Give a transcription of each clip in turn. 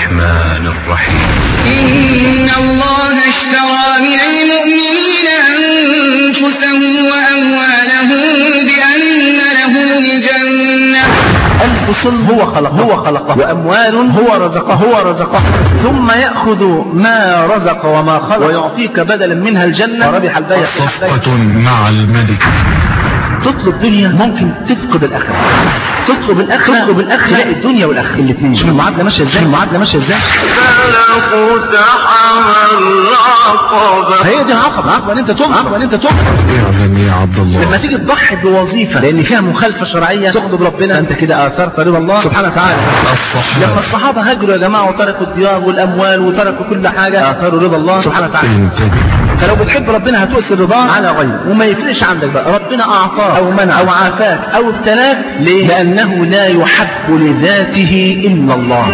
الرحمن الرحيم إن الله اشترى من المؤمنين أنفسهم وأموالهم بأن لهم الجنة أنفس هو خلق هو خلقه وأموال هو رزقه هو رزقه ثم يأخذ ما رزق وما خلق ويعطيك بدلا منها الجنة وربح البيع صفقة مع الملك تطلب دنيا ممكن تفقد الآخرة تطلب الآخرة تطلب الآخرة تلاقي الدنيا والآخرة الاثنين شوف المعادلة ماشية ازاي المعادلة ماشية ازاي هي دي العقبة العقبة ان انت تقف العقبة ان انت تقف اعلم يا عبد لما الله تيجي تضحي بوظيفة لان فيها مخالفة شرعية تغضب ربنا انت كده اثرت رضا الله سبحانه وتعالى لما الصحابة الصحابة هاجروا يا جماعة وتركوا الديار والاموال وتركوا كل حاجة اثروا رضا الله سبحانه وتعالى انتبه فلو بتحب ربنا هتؤثر رضاه على غيره وما يفرقش عندك بقى ربنا اعطاك او منع او عافاك او ابتلاك ليه؟ لانه لا يحب لذاته الا الله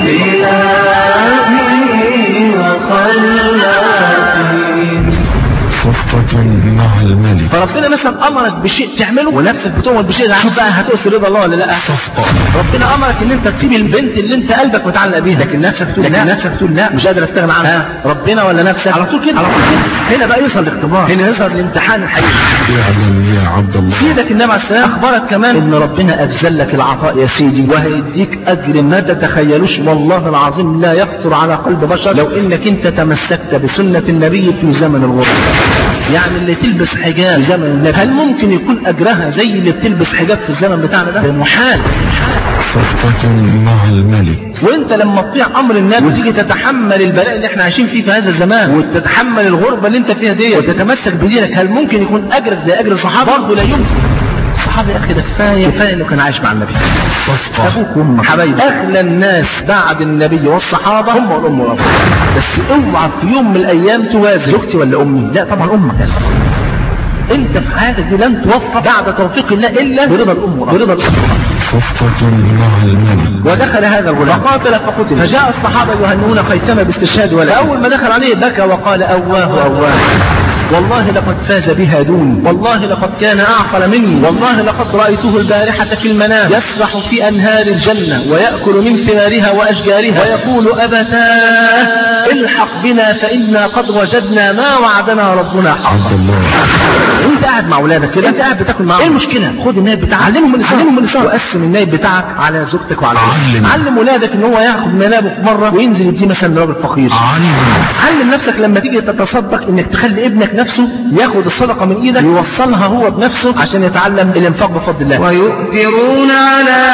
صفقة مع الملك فربنا مثلا امرك بشيء تعمله ونفسك بتؤمن بشيء ده شوف بقى هتؤثر رضا الله ولا لا صفقة ربنا امرك ان انت تسيب البنت اللي انت قلبك متعلق بيها لكن نفسك تقول لا نفسك تقول لا مش قادر استغنى عنها ربنا ولا نفسك على طول كده على طول كده هنا بقى يوصل الاختبار هنا يظهر الامتحان الحقيقي اعلم يا عبد الله سيدك النبي عليه السلام اخبرك كمان ان ربنا ابذل لك العطاء يا سيدي وهيديك اجر ما تتخيلوش والله العظيم لا يخطر على قلب بشر لو انك انت تمسكت بسنه النبي في زمن الغربه يعني اللي تلبس حجاب في زمن النبي هل ممكن يكون اجرها زي اللي بتلبس حجاب في الزمن بتاعنا ده محال صفقة مع الملك وانت لما تطيع امر النبي وتيجي تتحمل البلاء اللي احنا عايشين فيه في هذا الزمان وتتحمل الغربه اللي انت فيها دي وتتمسك بدينك هل ممكن يكون اجرك زي اجر الصحابه برضه لا يمكن الصحابي يا اخي ده كفايه كفايه انه كان عايش مع النبي صفقة ابوك وامك حبايبي اغلى الناس بعد النبي والصحابه هم والام والاب بس اوعى في يوم من الايام توازن زوجتي ولا امي لا طبعا امك يا سلام. انت في حياتك دي لن توفق بعد توفيق الله الا برضا الام والاب برضا الام صفقة مع الملك ودخل هذا الغلام فقاتل فقتل فجاء الصحابة يهنون خيثمة باستشهاد ولد أول ما دخل عليه بكى وقال أواه أواه والله لقد فاز بها دون والله لقد كان أعقل مني والله لقد رأيته البارحة في المنام يسرح في أنهار الجنة ويأكل من ثمارها وأشجارها ويقول أبتاه الحق بنا فإنا قد وجدنا ما وعدنا ربنا حقا عبد الله وانت قاعد مع اولادك كده انت قاعد بتاكل معاهم ايه المشكله خد النايب بتاعك علمهم الاسلام علمهم الاسلام وقسم النايب بتاعك على زوجتك وعلى علم. علم علم ولادك ان هو ياخد منابه في مره وينزل يديه مثلا لراجل فقير علم علم نفسك لما تيجي تتصدق انك تخلي ابنك نفسه ياخد الصدقه من ايدك يوصلها هو بنفسه عشان يتعلم الانفاق بفضل الله ويؤثرون على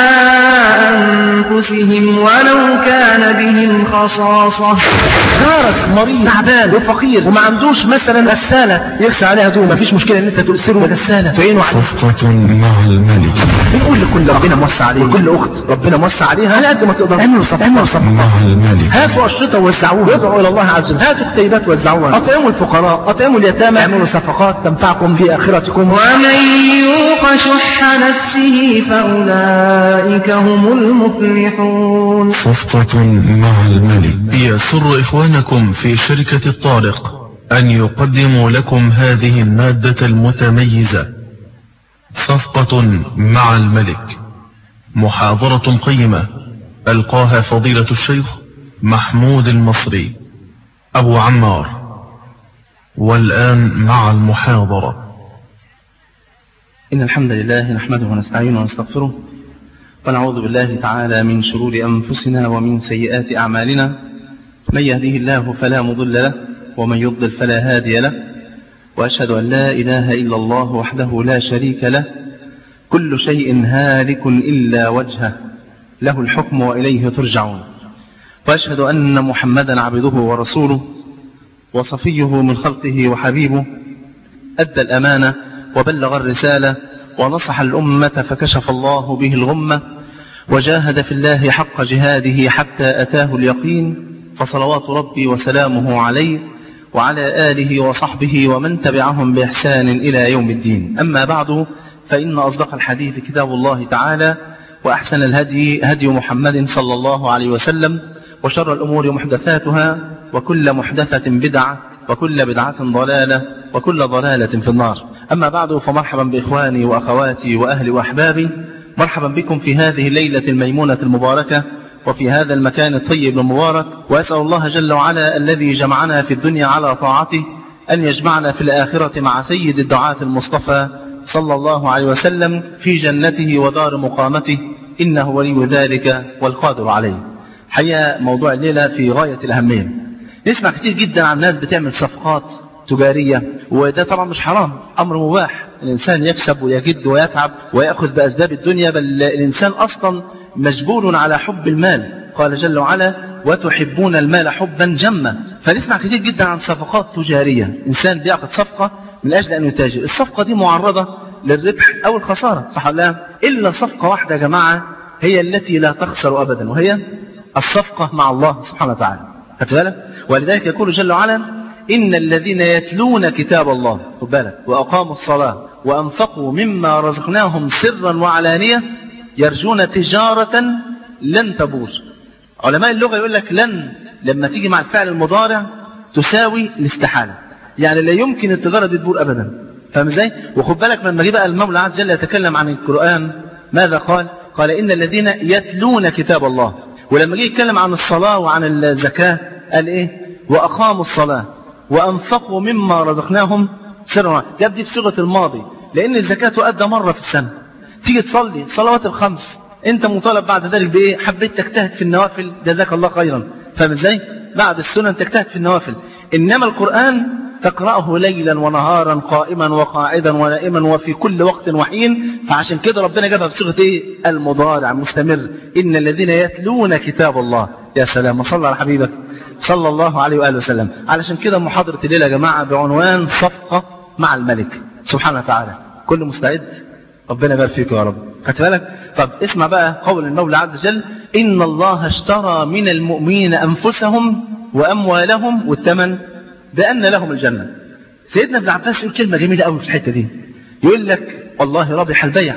أنفسهم ولو كان بهم خصاصة جارك مريض تعبان وفقير وما عندوش مثلا غساله يغسل عليها هدوم مفيش مشكله ان انت تؤثره بغساله تعينه على صفقة مع الملك بنقول لكل ربنا موسع عليه وكل اخت ربنا موسع عليها على قد ما تقدر اعملوا صفقه اعملوا صفقه مع الملك هاتوا أشرطة ووزعوها وادعوا إلى الله عز وجل هاتوا كتيبات وزعوها أطعموا الفقراء أطعموا اليتامى اعملوا صفقات تنفعكم في آخرتكم ومن يوق شح نفسه فأولئك هم المفلحون صفقة مع الملك يسر إخوانكم في شركة الطارق أن يقدموا لكم هذه المادة المتميزة صفقة مع الملك محاضرة قيمة ألقاها فضيلة الشيخ محمود المصري أبو عمار والآن مع المحاضرة إن الحمد لله نحمده ونستعينه ونستغفره ونعوذ بالله تعالى من شرور أنفسنا ومن سيئات أعمالنا من يهده الله فلا مضل له ومن يضلل فلا هادي له وأشهد أن لا إله إلا الله وحده لا شريك له كل شيء هالك إلا وجهه له الحكم وإليه ترجعون وأشهد أن محمدا عبده ورسوله وصفيه من خلقه وحبيبه أدى الأمانة وبلغ الرسالة ونصح الأمة فكشف الله به الغمة وجاهد في الله حق جهاده حتى أتاه اليقين فصلوات ربي وسلامه عليه وعلى آله وصحبه ومن تبعهم بإحسان إلى يوم الدين أما بعد فإن أصدق الحديث كتاب الله تعالى وأحسن الهدي هدي محمد صلى الله عليه وسلم وشر الأمور محدثاتها وكل محدثة بدعة وكل بدعة ضلالة وكل ضلالة في النار أما بعد فمرحبا بإخواني وأخواتي وأهلي وأحبابي مرحبا بكم في هذه الليلة الميمونة المباركة وفي هذا المكان الطيب المبارك وأسأل الله جل وعلا الذي جمعنا في الدنيا على طاعته أن يجمعنا في الآخرة مع سيد الدعاة المصطفى صلى الله عليه وسلم في جنته ودار مقامته إنه ولي ذلك والقادر عليه حقيقة موضوع الليلة في غاية الأهمية نسمع كتير جدا عن ناس بتعمل صفقات تجارية وده طبعا مش حرام أمر مباح الإنسان يكسب ويجد ويتعب ويأخذ بأسباب الدنيا بل الإنسان أصلا مجبور على حب المال قال جل وعلا وتحبون المال حبا جما فنسمع كتير جدا عن صفقات تجارية إنسان بيعقد صفقة من أجل أن يتاجر الصفقة دي معرضة للربح أو الخسارة صح ولا لا إلا صفقة واحدة يا جماعة هي التي لا تخسر أبدا وهي الصفقة مع الله سبحانه وتعالى خدت بالك ولذلك يقول جل وعلا إن الذين يتلون كتاب الله خد بالك وأقاموا الصلاة وأنفقوا مما رزقناهم سرا وعلانية يرجون تجارة لن تبور علماء اللغة يقول لك لن لما تيجي مع الفعل المضارع تساوي الاستحالة يعني لا يمكن التجارة دي تبور أبدا فاهم ازاي؟ وخد بالك لما جه بقى المولى عز وجل يتكلم عن القرآن ماذا قال؟ قال إن الذين يتلون كتاب الله ولما جه يتكلم عن الصلاة وعن الزكاة قال إيه؟ وأقاموا الصلاة وأنفقوا مما رزقناهم سرا يبدي بصيغة الماضي لأن الزكاة تؤدى مرة في السنة تيجي تصلي الصلوات الخمس أنت مطالب بعد ذلك بإيه؟ حبيت تجتهد في النوافل جزاك الله خيرا فاهم ازاي؟ بعد السنن تجتهد في النوافل إنما القرآن تقرأه ليلا ونهارا قائما وقاعدا ونائما وفي كل وقت وحين فعشان كده ربنا جابها بصيغة ايه المضارع مستمر إن الذين يتلون كتاب الله يا سلام وصلى على حبيبك صلى الله عليه وآله وسلم علشان كده محاضرة الليلة يا جماعة بعنوان صفقة مع الملك سبحانه وتعالى كل مستعد ربنا يبارك فيك يا رب خدت بالك طب اسمع بقى قول المولى عز وجل إن الله اشترى من المؤمنين أنفسهم وأموالهم والثمن بأن لهم الجنة سيدنا ابن عباس يقول كلمة جميلة قوي في الحتة دي يقول لك والله رابح البيع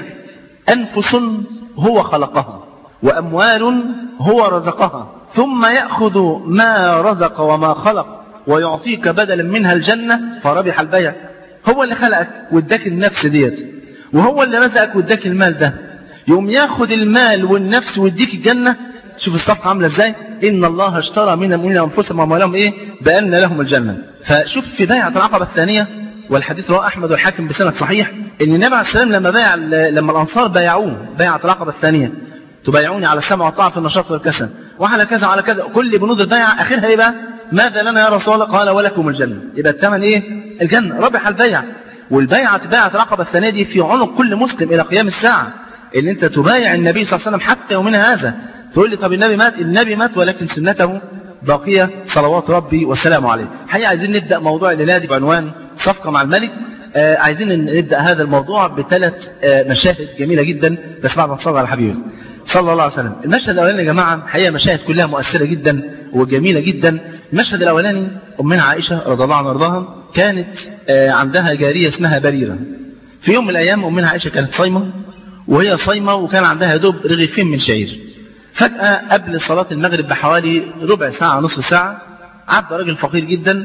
أنفس هو خلقها وأموال هو رزقها ثم يأخذ ما رزق وما خلق ويعطيك بدلا منها الجنة فربح البيع هو اللي خلقك واداك النفس ديت وهو اللي رزقك واداك المال ده يوم ياخد المال والنفس ويديك الجنة شوف الصفقة عاملة ازاي إن الله اشترى من المؤمنين أنفسهم وأموالهم إيه بأن لهم الجنة فشوف في بيعة العقبة الثانية والحديث رواه أحمد والحاكم بسند صحيح إن النبي عليه السلام لما بايع لما الأنصار بايعوه بيعة العقبة الثانية تبايعوني على السمع والطاعة في النشاط والكسل وعلى كذا وعلى كذا كل بنود البيعة آخرها إيه بقى ماذا لنا يا رسول الله قال ولكم الجنة يبقى الثمن إيه الجنة ربح البيع والبيعة بيعة العقبة الثانية دي في عنق كل مسلم إلى قيام الساعة إن أنت تبايع النبي صلى الله عليه وسلم حتى يومنا هذا تقول لي طب النبي مات النبي مات ولكن سنته باقية صلوات ربي والسلام عليه حقيقة عايزين نبدأ موضوع الليلة دي بعنوان صفقة مع الملك آه عايزين نبدأ هذا الموضوع بثلاث آه مشاهد جميلة جدا بس بعد ما تصلى على حبيبي صلى الله عليه وسلم المشهد الأولاني يا جماعة حقيقة مشاهد كلها مؤثرة جدا وجميلة جدا المشهد الأولاني أمنا عائشة رضي الله عنها وارضاها كانت آه عندها جارية اسمها بريرة في يوم من الأيام أمنا عائشة كانت صايمة وهي صايمة وكان عندها دوب رغيفين من شعير فجأة قبل صلاة المغرب بحوالي ربع ساعة نصف ساعة عدى راجل فقير جدا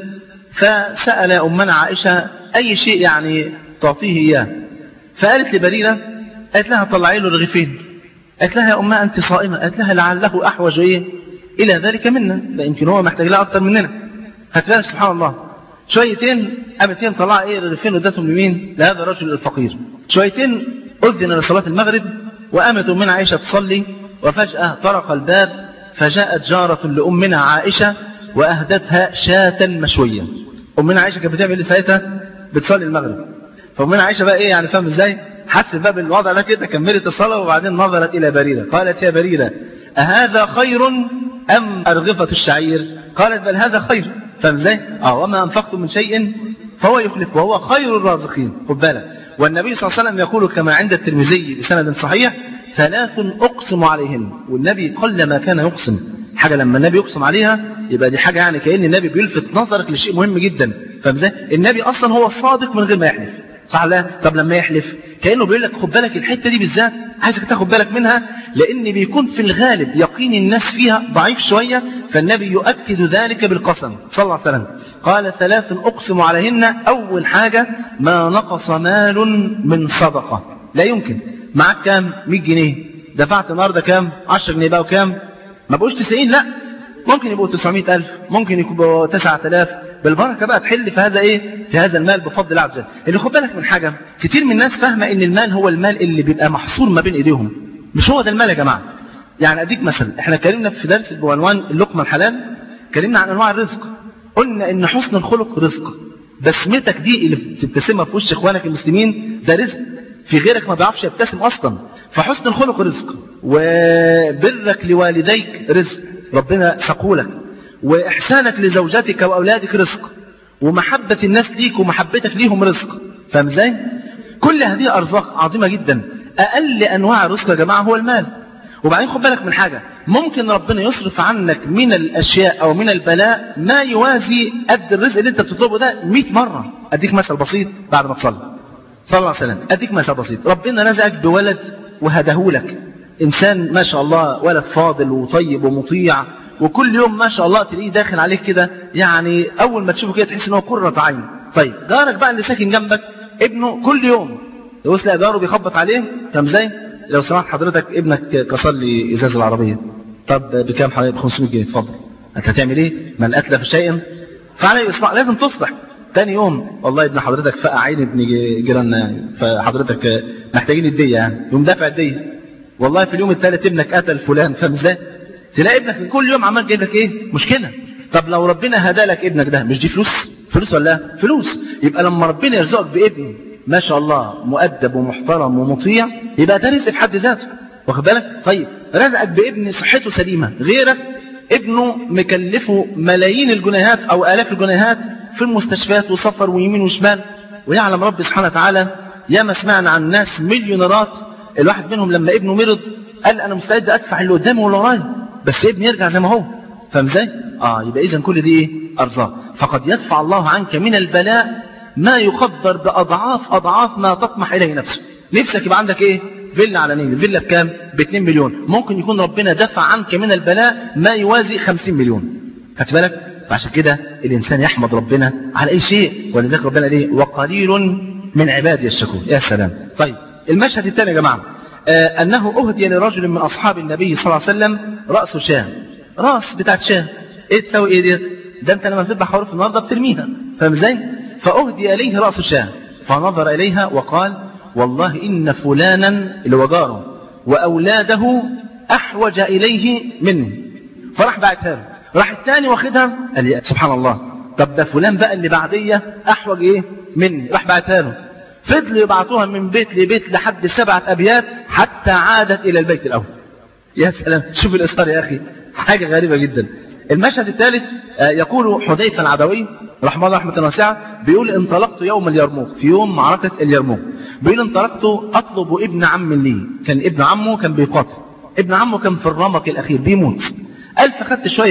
فسأل أمنا عائشة أي شيء يعني تعطيه إياه فقالت لبريرة قالت لها طلعي له رغيفين قالت لها يا أمها أنت صائمة قالت لها لعله أحوج إيه إلى ذلك منا لا يمكن هو محتاج لها أكثر مننا هتبان سبحان الله شويتين قامت طلع إيه رغيفين ودتهم لمين لهذا الرجل الفقير شويتين أذن لصلاة المغرب وقامت أمنا عائشة تصلي وفجأة طرق الباب فجاءت جارة لأمنا عائشة وأهدتها شاة مشوية أمنا عائشة كانت بتعمل ساعتها بتصلي المغرب فأمنا عائشة بقى إيه يعني فاهم إزاي حست بقى بالوضع ده كده كملت الصلاة وبعدين نظرت إلى بريرة قالت يا بريرة أهذا خير أم أرغفة الشعير قالت بل هذا خير فاهم إزاي آه وما أنفقتم من شيء فهو يخلف وهو خير الرازقين خد بالك والنبي صلى الله عليه وسلم يقول كما عند الترمذي بسند صحيح ثلاث أقسم عليهن والنبي قل ما كان يقسم حاجة لما النبي يقسم عليها يبقى دي حاجة يعني كأن النبي بيلفت نظرك لشيء مهم جدا فاهم النبي أصلا هو الصادق من غير ما يحلف صح لا طب لما يحلف كأنه بيقول لك خد بالك الحتة دي بالذات عايزك تاخد بالك منها لأن بيكون في الغالب يقين الناس فيها ضعيف شوية فالنبي يؤكد ذلك بالقسم صلى الله عليه وسلم قال ثلاث أقسم عليهن أول حاجة ما نقص مال من صدقة لا يمكن معاك كام 100 جنيه دفعت النهارده كام 10 جنيه بقى وكام ما بقوش 90 لا ممكن يبقوا 900000 ممكن يبقوا 9000 بالبركه بقى تحل في هذا ايه في هذا المال بفضل الله عز وجل اللي خد بالك من حاجه كتير من الناس فاهمه ان المال هو المال اللي بيبقى محصور ما بين ايديهم مش هو ده المال يا جماعه يعني اديك مثلا احنا اتكلمنا في درس بعنوان اللقمه الحلال اتكلمنا عن انواع الرزق قلنا ان حسن الخلق رزق بسمتك دي اللي بتبتسمها في وش اخوانك المسلمين ده رزق في غيرك ما بيعرفش يبتسم اصلا فحسن الخلق رزق وبرك لوالديك رزق ربنا سقولك واحسانك لزوجتك واولادك رزق ومحبه الناس ليك ومحبتك ليهم رزق فاهم ازاي كل هذه ارزاق عظيمه جدا اقل انواع الرزق يا جماعه هو المال وبعدين خد بالك من حاجة ممكن ربنا يصرف عنك من الأشياء أو من البلاء ما يوازي قد الرزق اللي أنت بتطلبه ده 100 مرة أديك مثل بسيط بعد ما تصلي صلى الله عليه وسلم أديك مثل بسيط ربنا رزقك بولد وهداهولك إنسان ما شاء الله ولد فاضل وطيب ومطيع وكل يوم ما شاء الله تلاقيه داخل عليك كده يعني أول ما تشوفه كده تحس إن هو قرة عين طيب جارك بقى اللي ساكن جنبك ابنه كل يوم يبص لقى جاره بيخبط عليه فاهم ازاي؟ لو سمحت حضرتك ابنك كسر لي ازاز العربيه طب بكام حضرتك ب 500 جنيه اتفضل انت هتعمل ايه من الاتلف شيئا فعليه اصلاح لازم تصلح تاني يوم والله ابن حضرتك فقع عين ابن جيراننا يعني فحضرتك محتاجين الديه يعني يوم دافع الديه والله في اليوم الثالث ابنك قتل فلان فاهم ازاي تلاقي ابنك كل يوم عمال جايب لك ايه مشكله طب لو ربنا هدى لك ابنك ده مش دي فلوس فلوس ولا لا فلوس يبقى لما ربنا يرزقك بابن ما شاء الله مؤدب ومحترم ومطيع يبقى ده رزق في حد ذاته واخد بالك طيب رزقك بابن صحته سليمه غيرك ابنه مكلفه ملايين الجنيهات او الاف الجنيهات في المستشفيات وسفر ويمين وشمال ويعلم ربي سبحانه وتعالى ياما سمعنا عن ناس مليونيرات الواحد منهم لما ابنه مرض قال انا مستعد ادفع اللي قدامي واللي ورايا بس ابني يرجع زي ما هو فاهم ازاي؟ اه يبقى اذا كل دي ايه؟ ارزاق فقد يدفع الله عنك من البلاء ما يقدر بأضعاف أضعاف ما تطمح إليه نفسك نفسك يبقى عندك إيه فيلا على نيل فيلا بكام ب 2 مليون ممكن يكون ربنا دفع عنك من البلاء ما يوازي 50 مليون خدت بالك فعشان كده الإنسان يحمد ربنا على أي شيء ولذلك ربنا ليه وقليل من عبادي الشكور يا سلام طيب المشهد الثاني يا جماعة آه أنه أهدي لرجل من أصحاب النبي صلى الله عليه وسلم رأس شاه راس بتاعت شاه إيه تسوي إيه ديت ده أنت لما تذبح حروف النهارده بترميها فاهم إزاي فأهدي إليه رأس شاه فنظر إليها وقال والله إن فلانا اللي هو جاره وأولاده أحوج إليه مني فراح بعتها له راح الثاني واخدها قال لي سبحان الله طب ده فلان بقى اللي بعديه أحوج إيه مني راح بعتها له فضلوا يبعتوها من بيت لبيت لحد سبعة أبيات حتى عادت إلى البيت الأول يا سلام شوف الإصرار يا أخي حاجة غريبة جدا المشهد الثالث يقول حذيفة العدوي رحمه الله رحمة واسعة بيقول انطلقت يوم اليرموك في يوم معركة اليرموك بيقول انطلقت أطلب ابن عم لي كان ابن عمه كان بيقاتل ابن عمه كان في الرمق الأخير بيموت قال فخدت شوية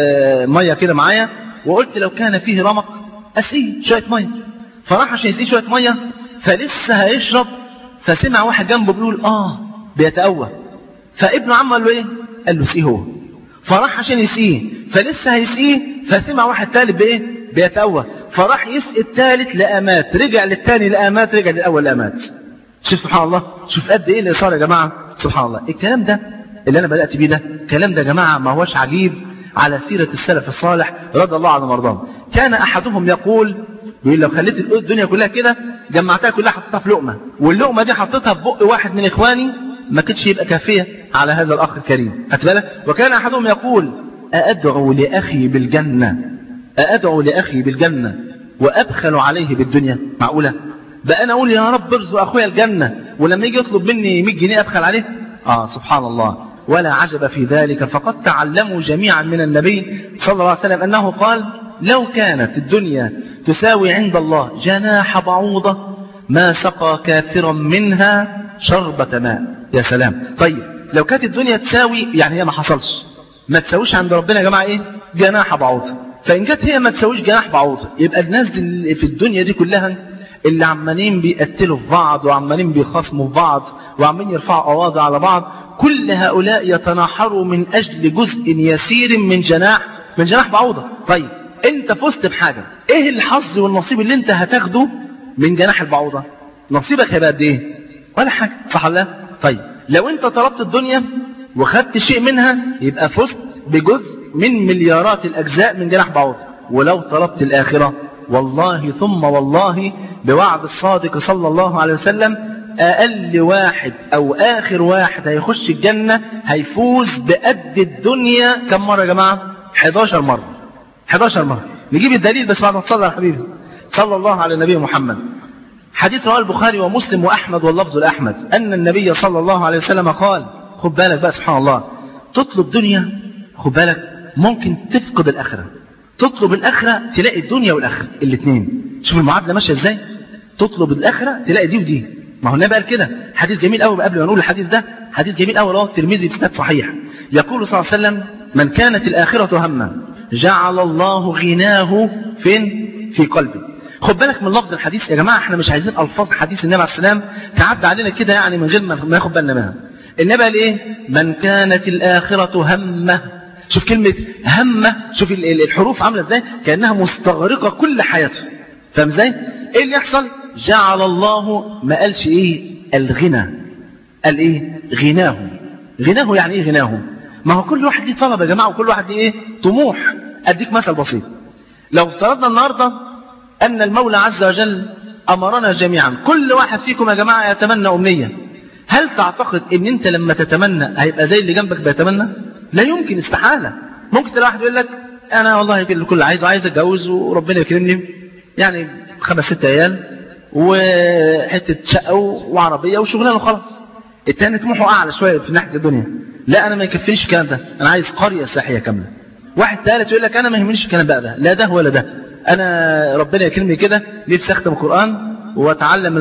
مية كده معايا وقلت لو كان فيه رمق أسقيه شوية مية فراح عشان يسقيه شوية مية فلسه هيشرب فسمع واحد جنبه بيقول آه بيتأوه فابن عمه قال له إيه؟ قال له سقيه هو فراح عشان يسقيه فلسه هيسقيه فسمع واحد ثالث بايه بيتأوه فراح يسقي الثالث لأمات رجع للثاني لأمات رجع للأول لأمات شوف سبحان الله شوف قد ايه اللي صار يا جماعة سبحان الله الكلام ده اللي انا بدأت بيه ده الكلام ده يا جماعة ما هوش عجيب على سيرة السلف الصالح رضي الله عنهم وارضاهم كان احدهم يقول بيقول لو خليت الدنيا كلها كده جمعتها كلها حطيتها في لقمة واللقمة دي حطيتها في بق واحد من اخواني ما كانتش يبقى كافية على هذا الأخ الكريم خدت بالك وكان أحدهم يقول أأدعو لأخي بالجنة أأدعو لأخي بالجنة وأبخل عليه بالدنيا معقولة بقى أنا أقول يا رب ارزق أخويا الجنة ولما يجي يطلب مني 100 جنيه أبخل عليه آه سبحان الله ولا عجب في ذلك فقد تعلموا جميعا من النبي صلى الله عليه وسلم أنه قال لو كانت الدنيا تساوي عند الله جناح بعوضة ما سقى كافرا منها شربة ماء يا سلام طيب لو كانت الدنيا تساوي يعني هي ما حصلش ما تساويش عند ربنا يا جماعة ايه جناح بعوضة فإن كانت هي ما تساويش جناح بعوضة يبقى الناس اللي في الدنيا دي كلها اللي عمالين بيقتلوا في بعض وعمالين بيخاصموا في بعض وعمالين يرفعوا قواضي على بعض كل هؤلاء يتناحروا من أجل جزء يسير من جناح من جناح بعوضة طيب انت فزت بحاجة ايه الحظ والنصيب اللي انت هتاخده من جناح البعوضة نصيبك هيبقى قد ايه ولا حاجة صح ولا طيب لو انت طلبت الدنيا وخدت شيء منها يبقى فزت بجزء من مليارات الأجزاء من جناح بعوض ولو طلبت الآخرة والله ثم والله بوعد الصادق صلى الله عليه وسلم أقل واحد أو آخر واحد هيخش الجنة هيفوز بقد الدنيا كم مرة يا جماعة 11 مرة 11 مرة نجيب الدليل بس بعد ما تصلي على حبيبي صلى الله على النبي محمد حديث رواه البخاري ومسلم وأحمد واللفظ لأحمد أن النبي صلى الله عليه وسلم قال خد بالك بقى سبحان الله تطلب دنيا خد بالك ممكن تفقد الآخرة تطلب الآخرة تلاقي الدنيا والآخرة الاثنين شوف المعادلة ماشية ازاي تطلب الآخرة تلاقي دي ودي ما هو النبي قال كده حديث جميل قوي قبل ما نقول الحديث ده حديث جميل قوي رواه الترمذي بسند صحيح يقول صلى الله عليه وسلم من كانت الآخرة همه جعل الله غناه فين في قلبه خد بالك من لفظ الحديث يا جماعة احنا مش عايزين ألفاظ حديث النبي عليه السلام تعدى علينا كده يعني من غير ما ناخد بالنا منها النبي قال ايه من كانت الآخرة همه شوف كلمة همه شوف الحروف عاملة ازاي كأنها مستغرقة كل حياته فاهم ازاي ايه اللي يحصل جعل الله ما قالش ايه الغنى قال ايه غناه غناه يعني ايه غناه ما هو كل واحد ليه طلب يا جماعة وكل واحد ليه ايه طموح اديك مثل بسيط لو افترضنا النهاردة ان المولى عز وجل امرنا جميعا كل واحد فيكم يا جماعة يتمنى امنية هل تعتقد ان انت لما تتمنى هيبقى زي اللي جنبك بيتمنى لا يمكن استحالة ممكن تلاقي واحد يقول لك انا والله كل عايز عايز اتجوز وربنا يكرمني يعني خمس ست عيال وحته شقه وعربيه وشغلانه وخلاص التاني طموحه اعلى شويه في ناحيه الدنيا لا انا ما يكفينيش الكلام ده انا عايز قريه سياحيه كامله واحد ثالث يقول لك انا ما يهمنيش الكلام بقى ده لا ده ولا ده انا ربنا يكرمني كده نفسي اختم القران واتعلم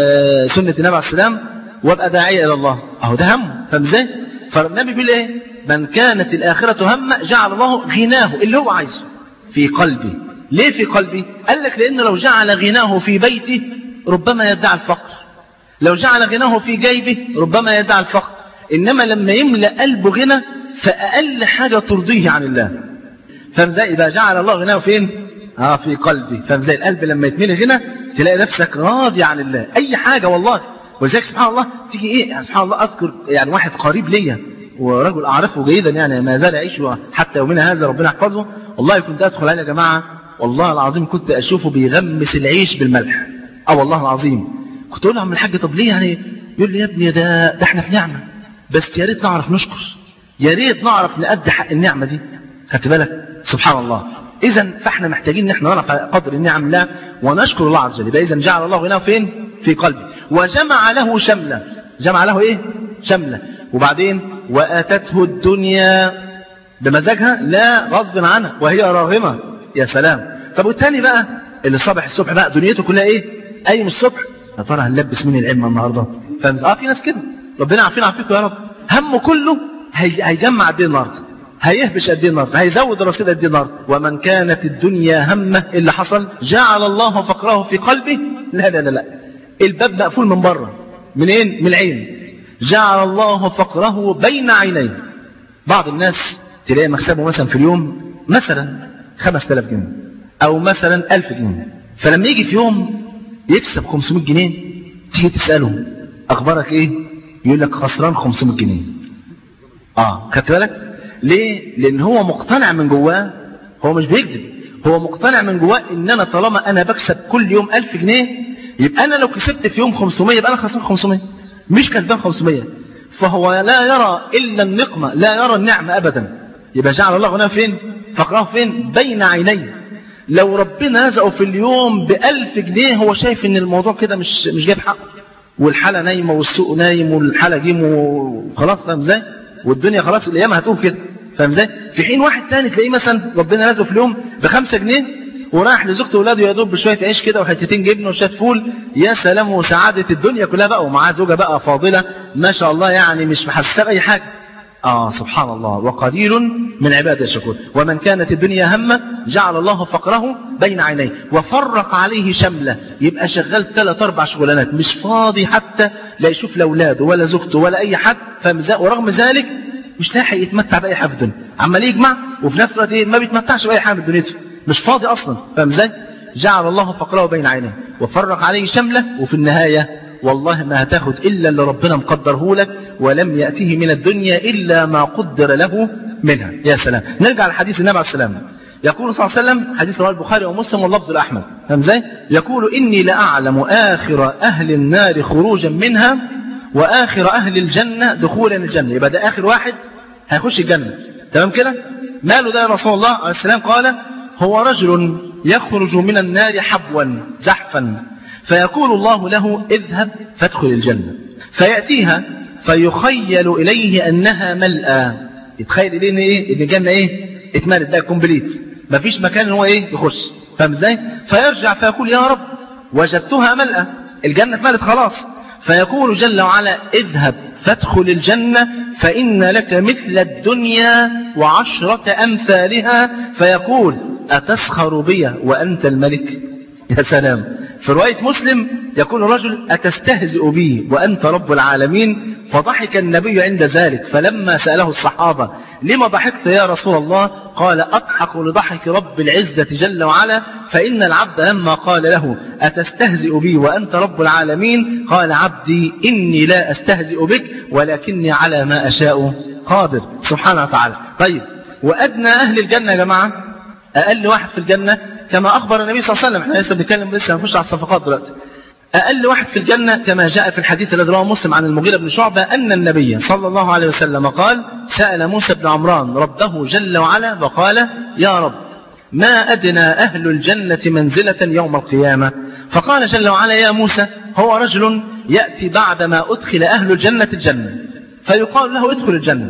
سنه النبي عليه السلام وابقى داعيه الى الله اهو ده هم فاهم ازاي فالنبي بيقول ايه من كانت الاخره همه جعل الله غناه اللي هو عايزه في قلبي ليه في قلبي قال لك لأنه لو جعل غناه في بيته ربما يدعي الفقر لو جعل غناه في جيبه ربما يدعي الفقر إنما لما يملأ قلبه غنى فأقل حاجة ترضيه عن الله فاهم ازاي إذا جعل الله غناه فين اه في قلبي فاهم ازاي القلب لما يتملي غنى تلاقي نفسك راضي عن الله أي حاجة والله ولذلك سبحان الله تيجي ايه سبحان الله اذكر يعني واحد قريب ليا ورجل اعرفه جيدا يعني ما زال يعيش حتى يومنا هذا ربنا يحفظه والله كنت ادخل عليه يا جماعه والله العظيم كنت اشوفه بيغمس العيش بالملح اه والله العظيم كنت اقول له عم الحاج طب ليه يعني يقول لي يا ابني ده ده احنا في نعمه بس يا ريت نعرف نشكر يا ريت نعرف نأدي حق النعمه دي خدت بالك سبحان الله اذا فاحنا محتاجين ان احنا نعرف قدر النعم الله ونشكر الله عز وجل اذا جعل الله غناه فين في قلبي وجمع له شمله جمع له ايه شمله وبعدين واتته الدنيا بمزاجها لا غصب عنها وهي راغمه يا سلام طب والتاني بقى اللي صبح الصبح بقى دنيته كلها ايه قايم الصبح يا ترى هنلبس مين العلم النهارده فاهم اه في ناس كده ربنا عارفين عارفينكم يا رب همه كله هي... هيجمع قد ايه النهارده هيهبش قد ايه النهارده هيزود الرصيد قد ايه النهارده ومن كانت الدنيا همه اللي حصل جعل الله فقره في قلبه لا لا لا لا الباب مقفول من بره منين من العين جعل الله فقره بين عينيه بعض الناس تلاقي مكسبه مثلا في اليوم مثلا 5000 جنيه او مثلا 1000 جنيه فلما يجي في يوم يكسب 500 جنيه تيجي تساله اخبارك ايه يقول لك خسران 500 جنيه اه خدت بالك ليه لان هو مقتنع من جواه هو مش بيكذب هو مقتنع من جواه ان انا طالما انا بكسب كل يوم 1000 جنيه يبقى انا لو كسبت في يوم 500 يبقى انا خسران 500 مش كسبان 500 فهو لا يرى الا النقمه لا يرى النعمه ابدا يبقى جعل الله غناه فين فقراه فين بين عينيه لو ربنا رزقه في اليوم بألف جنيه هو شايف ان الموضوع كده مش مش جايب حقه والحالة نايمة والسوق نايم والحالة جيم وخلاص فاهم ازاي والدنيا خلاص الايام هتقوم كده فاهم ازاي في حين واحد تاني تلاقيه مثلا ربنا رزقه في اليوم بخمسة جنيه ورايح لزوجته واولاده يا دوب بشويه عيش كده وحتتين جبنه وشويه فول يا سلام وسعاده الدنيا كلها بقى ومعاه زوجه بقى فاضله ما شاء الله يعني مش محسسه اي حاجه آه سبحان الله وقليل من عباد الشكور ومن كانت الدنيا همه جعل الله فقره بين عينيه وفرق عليه شمله يبقى شغال ثلاث اربع شغلانات مش فاضي حتى لا يشوف لا اولاده ولا زوجته ولا اي حد ورغم ذلك مش لاحق يتمتع باي حاجه في الدنيا عمال يجمع وفي نفس الوقت ايه ما بيتمتعش باي حاجه في دنيته مش فاضي اصلا فاهم ازاي جعل الله فقره بين عينيه وفرق عليه شمله وفي النهايه والله ما هتاخد إلا اللي ربنا مقدره لك ولم يأته من الدنيا إلا ما قدر له منها يا سلام نرجع لحديث النبي عليه السلام يقول صلى الله عليه وسلم حديث رواه البخاري ومسلم واللفظ الأحمد فاهم ازاي؟ يقول إني لأعلم آخر أهل النار خروجا منها وآخر أهل الجنة دخولا الجنة يبقى ده آخر واحد هيخش الجنة تمام كده؟ ماله ده يا رسول الله عليه السلام قال هو رجل يخرج من النار حبوا زحفا فيقول الله له اذهب فادخل الجنة فيأتيها فيخيل إليه أنها ملأى يتخيل إليه إن إيه إن الجنة إيه اتملت ده كومبليت مفيش مكان إن هو إيه يخش فاهم إزاي فيرجع فيقول يا رب وجدتها ملأى الجنة اتملت خلاص فيقول جل وعلا اذهب فادخل الجنة فإن لك مثل الدنيا وعشرة أمثالها فيقول أتسخر بي وأنت الملك يا سلام في رواية مسلم يقول الرجل أتستهزئ بي وأنت رب العالمين فضحك النبي عند ذلك فلما سأله الصحابة لما ضحكت يا رسول الله قال أضحك لضحك رب العزة جل وعلا فإن العبد لما قال له أتستهزئ بي وأنت رب العالمين قال عبدي إني لا أستهزئ بك ولكني على ما أشاء قادر سبحانه وتعالى طيب وأدنى أهل الجنة يا جماعة أقل واحد في الجنة كما أخبر النبي صلى الله عليه وسلم احنا لسه بنتكلم لسه هنخش على الصفقات دلوقتي أقل واحد في الجنة كما جاء في الحديث الذي رواه مسلم عن المغيرة بن شعبة أن النبي صلى الله عليه وسلم قال سأل موسى بن عمران ربه جل وعلا وقال يا رب ما أدنى أهل الجنة منزلة يوم القيامة فقال جل وعلا يا موسى هو رجل يأتي بعدما أدخل أهل الجنة الجنة فيقال له ادخل الجنة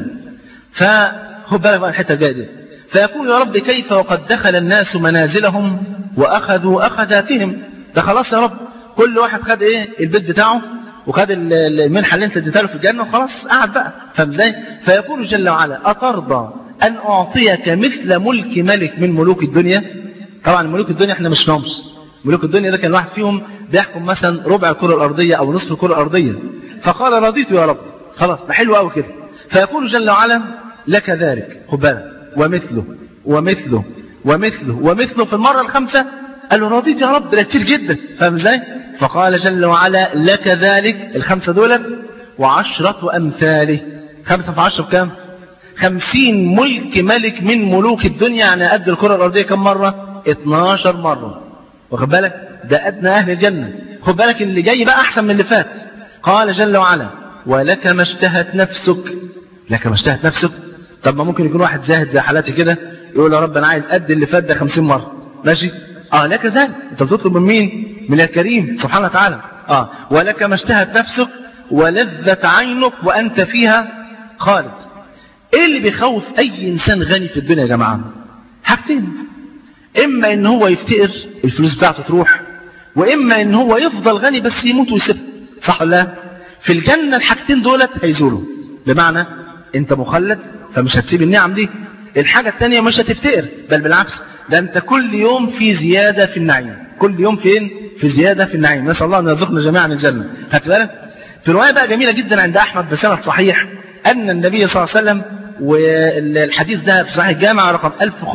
فخد بالك بقى الحتة الجاية دي فيقول يا رب كيف وقد دخل الناس منازلهم وأخذوا أخذاتهم ده خلاص يا رب كل واحد خد ايه البيت بتاعه وخد المنحة اللي انت اديتها له في الجنة وخلاص قعد بقى فاهم ازاي؟ فيقول جل وعلا أترضى أن أعطيك مثل ملك ملك من ملوك الدنيا طبعا ملوك الدنيا احنا مش نمس ملوك الدنيا ده كان واحد فيهم بيحكم مثلا ربع الكرة الأرضية أو نصف الكرة الأرضية فقال رضيت يا رب خلاص ده حلو قوي كده فيقول جل وعلا لك ذلك خد بالك ومثله ومثله ومثله ومثله في المرة الخامسة قال له رضيت يا رب ده كتير جدا فاهم ازاي؟ فقال جل وعلا لك ذلك الخمسة دولت وعشرة أمثاله خمسة في عشرة بكام؟ خمسين ملك ملك من ملوك الدنيا يعني قد الكرة الأرضية كم مرة؟ 12 مرة واخد بالك؟ ده أدنى أهل الجنة خد بالك اللي جاي بقى أحسن من اللي فات قال جل وعلا ولك ما اشتهت نفسك لك ما اشتهت نفسك طب ما ممكن يكون واحد زاهد زي حالاتي كده يقول يا رب أنا عايز قد اللي فات ده 50 مرة ماشي؟ اه لك ذلك انت بتطلب من مين من الكريم سبحانه وتعالى اه ولك ما اشتهت نفسك ولذت عينك وانت فيها خالد ايه اللي بيخوف اي انسان غني في الدنيا يا جماعه حاجتين اما ان هو يفتقر الفلوس بتاعته تروح واما ان هو يفضل غني بس يموت ويسيبها صح ولا لا في الجنه الحاجتين دولت هيزولوا بمعنى انت مخلد فمش هتسيب النعم دي الحاجه الثانيه مش هتفتقر بل بالعكس ده انت كل يوم في زيادة في النعيم كل يوم فين في زيادة في النعيم نسأل الله أن يرزقنا جميعا الجنة هات بالك في رواية بقى جميلة جدا عند أحمد بسند صحيح أن النبي صلى الله عليه وسلم والحديث ده في صحيح الجامع رقم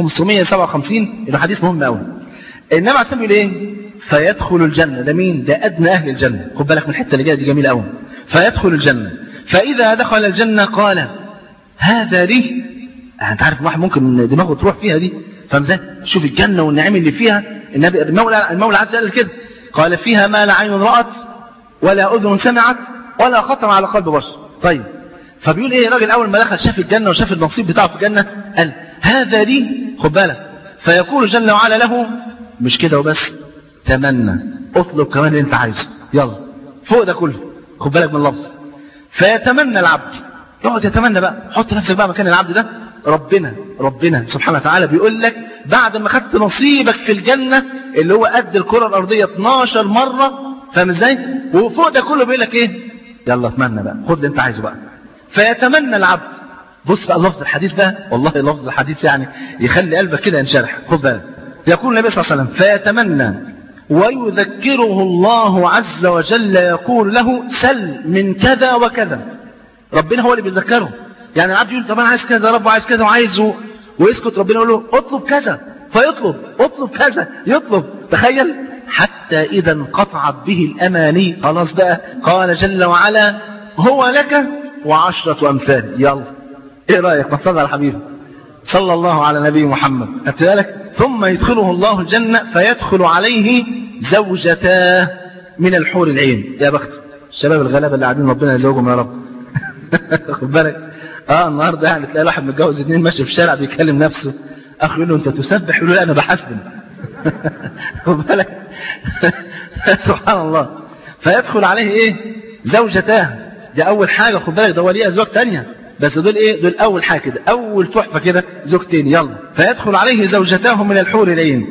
1557 ده حديث مهم قوي النبي عليه الصلاة ايه فيدخل الجنة ده مين ده أدنى أهل الجنة خد بالك من الحتة اللي جاية دي جميلة قوي فيدخل الجنة فإذا دخل الجنة قال هذا لي انت عارف واحد ممكن دماغه تروح فيها دي فاهم ازاي؟ شوف الجنة والنعيم اللي فيها النبي المولى المولى عز وجل كده قال فيها ما لا عين رأت ولا أذن سمعت ولا خطر على قلب بشر طيب فبيقول ايه الراجل اول ما دخل شاف الجنة وشاف النصيب بتاعه في الجنة قال هذا لي خد بالك فيقول جل وعلا له مش كده وبس تمنى اطلب كمان اللي انت عايزه يلا فوق ده كله خد بالك من اللفظ فيتمنى العبد يقعد يتمنى بقى حط نفسك بقى مكان العبد ده ربنا ربنا سبحانه وتعالى بيقول لك بعد ما خدت نصيبك في الجنة اللي هو قد الكرة الأرضية 12 مرة فاهم ازاي؟ وفوق ده كله بيقول لك ايه؟ يلا اتمنى بقى خد اللي انت عايزه بقى فيتمنى العبد بص بقى لفظ الحديث ده والله لفظ الحديث يعني يخلي قلبك كده ينشرح خد بالك يقول النبي صلى الله عليه وسلم فيتمنى ويذكره الله عز وجل يقول له سل من كذا وكذا ربنا هو اللي بيذكره يعني العبد يقول طب انا عايز كذا يا رب وعايز كذا وعايزه ويسكت ربنا يقول له اطلب كذا فيطلب اطلب كذا يطلب تخيل حتى إذا انقطعت به الأماني خلاص بقى قال جل وعلا هو لك وعشرة أمثال يلا إيه رأيك ما تصلي على حبيبي صلى الله على نبي محمد خدت بالك ثم يدخله الله الجنة فيدخل عليه زوجتاه من الحور العين يا بخت الشباب الغلابة اللي قاعدين ربنا يزوجهم يا رب خد بالك اه النهارده يعني تلاقي واحد متجوز اتنين ماشي في الشارع بيكلم نفسه اخ يقول له انت تسبح يقول له لا انا بحسبن خد بالك سبحان الله فيدخل عليه ايه زوجتاه دي اول حاجه خد بالك ده هو ليه ازواج تانية بس دول ايه دول اول حاجه كده اول تحفه كده زوجتين يلا فيدخل عليه زوجتاه من الحور العين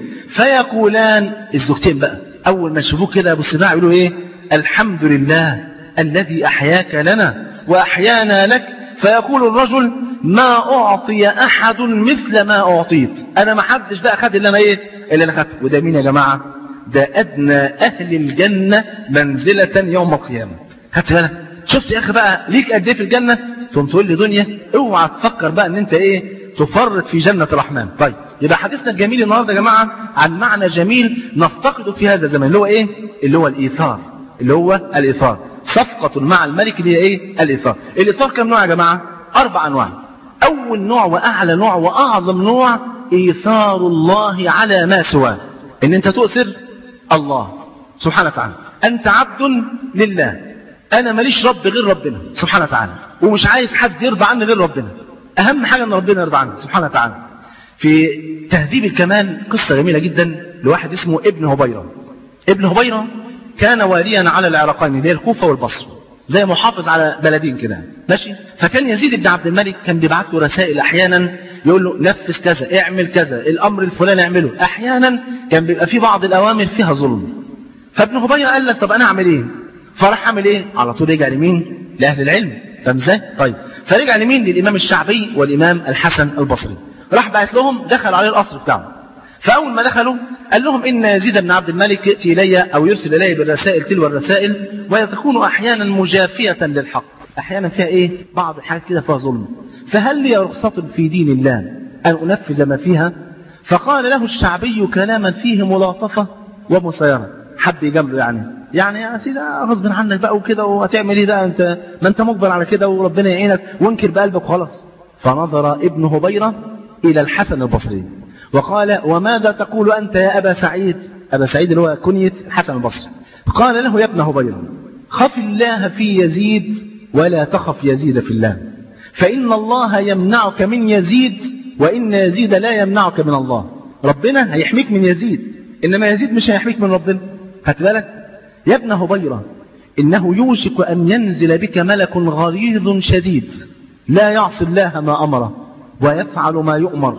فيقولان الزوجتين بقى اول ما يشوفوه كده يا ابو السباع يقولوا ايه الحمد لله الذي احياك لنا واحيانا لك فيقول الرجل ما اعطي احد مثل ما اعطيت انا ما حدش بقى خد اللي انا ايه اللي انا خدته وده مين يا جماعه ده ادنى اهل الجنه منزله يوم القيامه خدت بالك شفت يا اخي بقى ليك قد ايه في الجنه تقوم تقول لي دنيا اوعى تفكر بقى ان انت ايه تفرط في جنه الرحمن طيب يبقى حديثنا الجميل النهارده يا جماعه عن معنى جميل نفتقده في هذا الزمان اللي هو ايه اللي هو الايثار اللي هو الايثار صفقه مع الملك اللي هي ايه الايثار الايثار كم نوع يا جماعه اربع انواع اول نوع واعلى نوع واعظم نوع ايثار الله على ما سواه ان انت تؤثر الله سبحانه وتعالى انت عبد لله انا ماليش رب غير ربنا سبحانه وتعالى ومش عايز حد يرضى عني غير ربنا اهم حاجه ان ربنا يرضى عني سبحانه وتعالى في تهذيب الكمال قصه جميله جدا لواحد اسمه ابن هبيره ابن هبيره كان واليا على العراقين اللي هي الكوفه والبصره زي محافظ على بلدين كده ماشي فكان يزيد بن عبد الملك كان بيبعت له رسائل احيانا يقول له نفذ كذا اعمل كذا الامر الفلاني اعمله احيانا كان بيبقى في بعض الاوامر فيها ظلم فابن هبيره قال لك طب انا اعمل ايه فراح عامل ايه على طول رجع لمين لاهل العلم فاهم ازاي طيب فرجع لمين للامام الشعبي والامام الحسن البصري راح بعت لهم دخل عليه القصر بتاعه فاول ما دخلوا قال لهم ان يزيد بن عبد الملك ياتي الي او يرسل الي بالرسائل تلو الرسائل وتكون احيانا مجافيه للحق احيانا فيها ايه بعض الحاجات كده فيها ظلم فهل لي رخصه في دين الله ان انفذ ما فيها فقال له الشعبي كلاما فيه ملاطفه ومسايره حب يجامله يعني يعني يا سيدي غصب عنك بقى وكده وهتعمل ايه ده انت ما انت مقبل على كده وربنا يعينك وانكر بقلبك وخلاص فنظر ابن هبيره الى الحسن البصري وقال وماذا تقول انت يا ابا سعيد ابا سعيد اللي هو كنيه الحسن البصري قال له يا ابن هبيره خف الله في يزيد ولا تخف يزيد في الله فان الله يمنعك من يزيد وان يزيد لا يمنعك من الله ربنا هيحميك من يزيد انما يزيد مش هيحميك من ربنا خدت بالك يا ابن هبيرة إنه يوشك أن ينزل بك ملك غليظ شديد لا يعصي الله ما أمره ويفعل ما يؤمر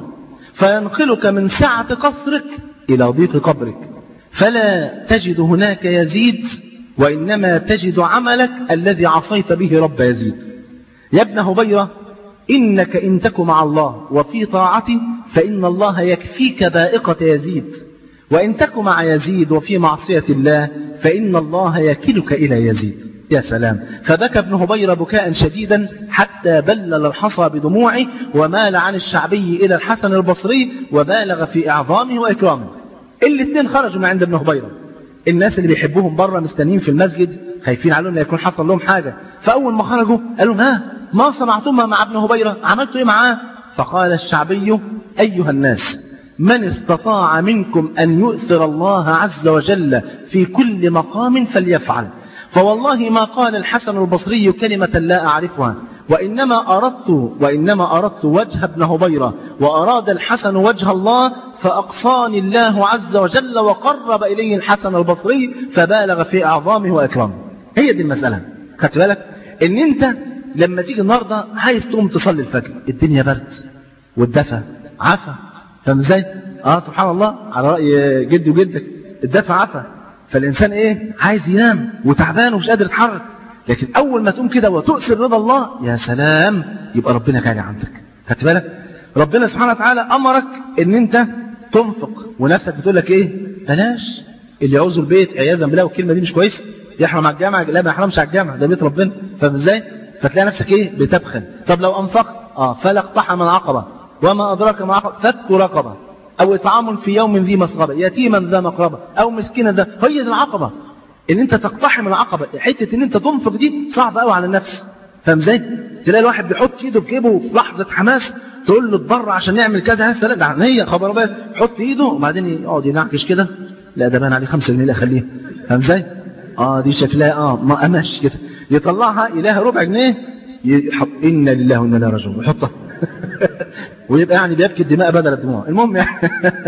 فينقلك من سعة قصرك إلى ضيق قبرك فلا تجد هناك يزيد وإنما تجد عملك الذي عصيت به رب يزيد يا ابن هبيرة إنك إن تك مع الله وفي طاعته فإن الله يكفيك بائقة يزيد وإن تك مع يزيد وفي معصية الله فإن الله يكلك إلى يزيد يا سلام فبكى ابن هبيرة بكاء شديدا حتى بلل الحصى بدموعه ومال عن الشعبي إلى الحسن البصري وبالغ في إعظامه وإكرامه الاثنين خرجوا من عند ابن هبيرة الناس اللي بيحبوهم بره مستنيين في المسجد خايفين عليهم لا يكون حصل لهم حاجة فأول ما خرجوا قالوا ها ما صنعتم مع ابن هبيرة عملتوا إيه معاه فقال الشعبي أيها الناس من استطاع منكم أن يؤثر الله عز وجل في كل مقام فليفعل فوالله ما قال الحسن البصري كلمة لا أعرفها وإنما أردت وإنما أردت وجه ابن هبيرة وأراد الحسن وجه الله فأقصاني الله عز وجل وقرب إليه الحسن البصري فبالغ في أعظامه وإكرامه هي دي المسألة خدت بالك إن أنت لما تيجي النهارده عايز تقوم تصلي الفجر الدنيا برد والدفى عفا فاهم ازاي؟ اه سبحان الله على رأي جدي وجدك الدفع عفا فالإنسان إيه؟ عايز ينام وتعبان ومش قادر يتحرك لكن أول ما تقوم كده وتؤثر رضا الله يا سلام يبقى ربنا غالي عندك خدت بالك؟ ربنا سبحانه وتعالى أمرك إن أنت تنفق ونفسك بتقول لك إيه؟ بلاش اللي يعوز البيت عياذا بالله والكلمة دي مش كويس يحرم على الجامعة لا ما يحرمش على الجامعة ده بيت ربنا فاهم ازاي؟ فتلاقي نفسك ايه؟ بتبخل طب لو أنفقت اه فلا اقتحم العقبة وما أدراك ما عقبة فك رقبة أو إطعام في يوم ذي مسغبة يتيما ذا مقربة أو مسكينا ذا هي دي العقبة إن أنت تقتحم العقبة حتة إن أنت تنفق دي صعبة قوي على النفس فاهم ازاي؟ تلاقي الواحد بيحط ايده في جيبه في لحظة حماس تقول له اتبرع عشان نعمل كذا هسه لا ده عينيا خبر ابيض يحط ايده وبعدين يقعد ينعكش كده لا ده بان عليه 5 جنيه لا خليه فاهم ازاي؟ اه دي شكلها اه ما قماش كده يطلعها يلاقيها ربع جنيه يحط انا لله وانا اليه راجعون ويحطها ويبقى يعني بيبكي الدماء بدل الدموع المهم يعني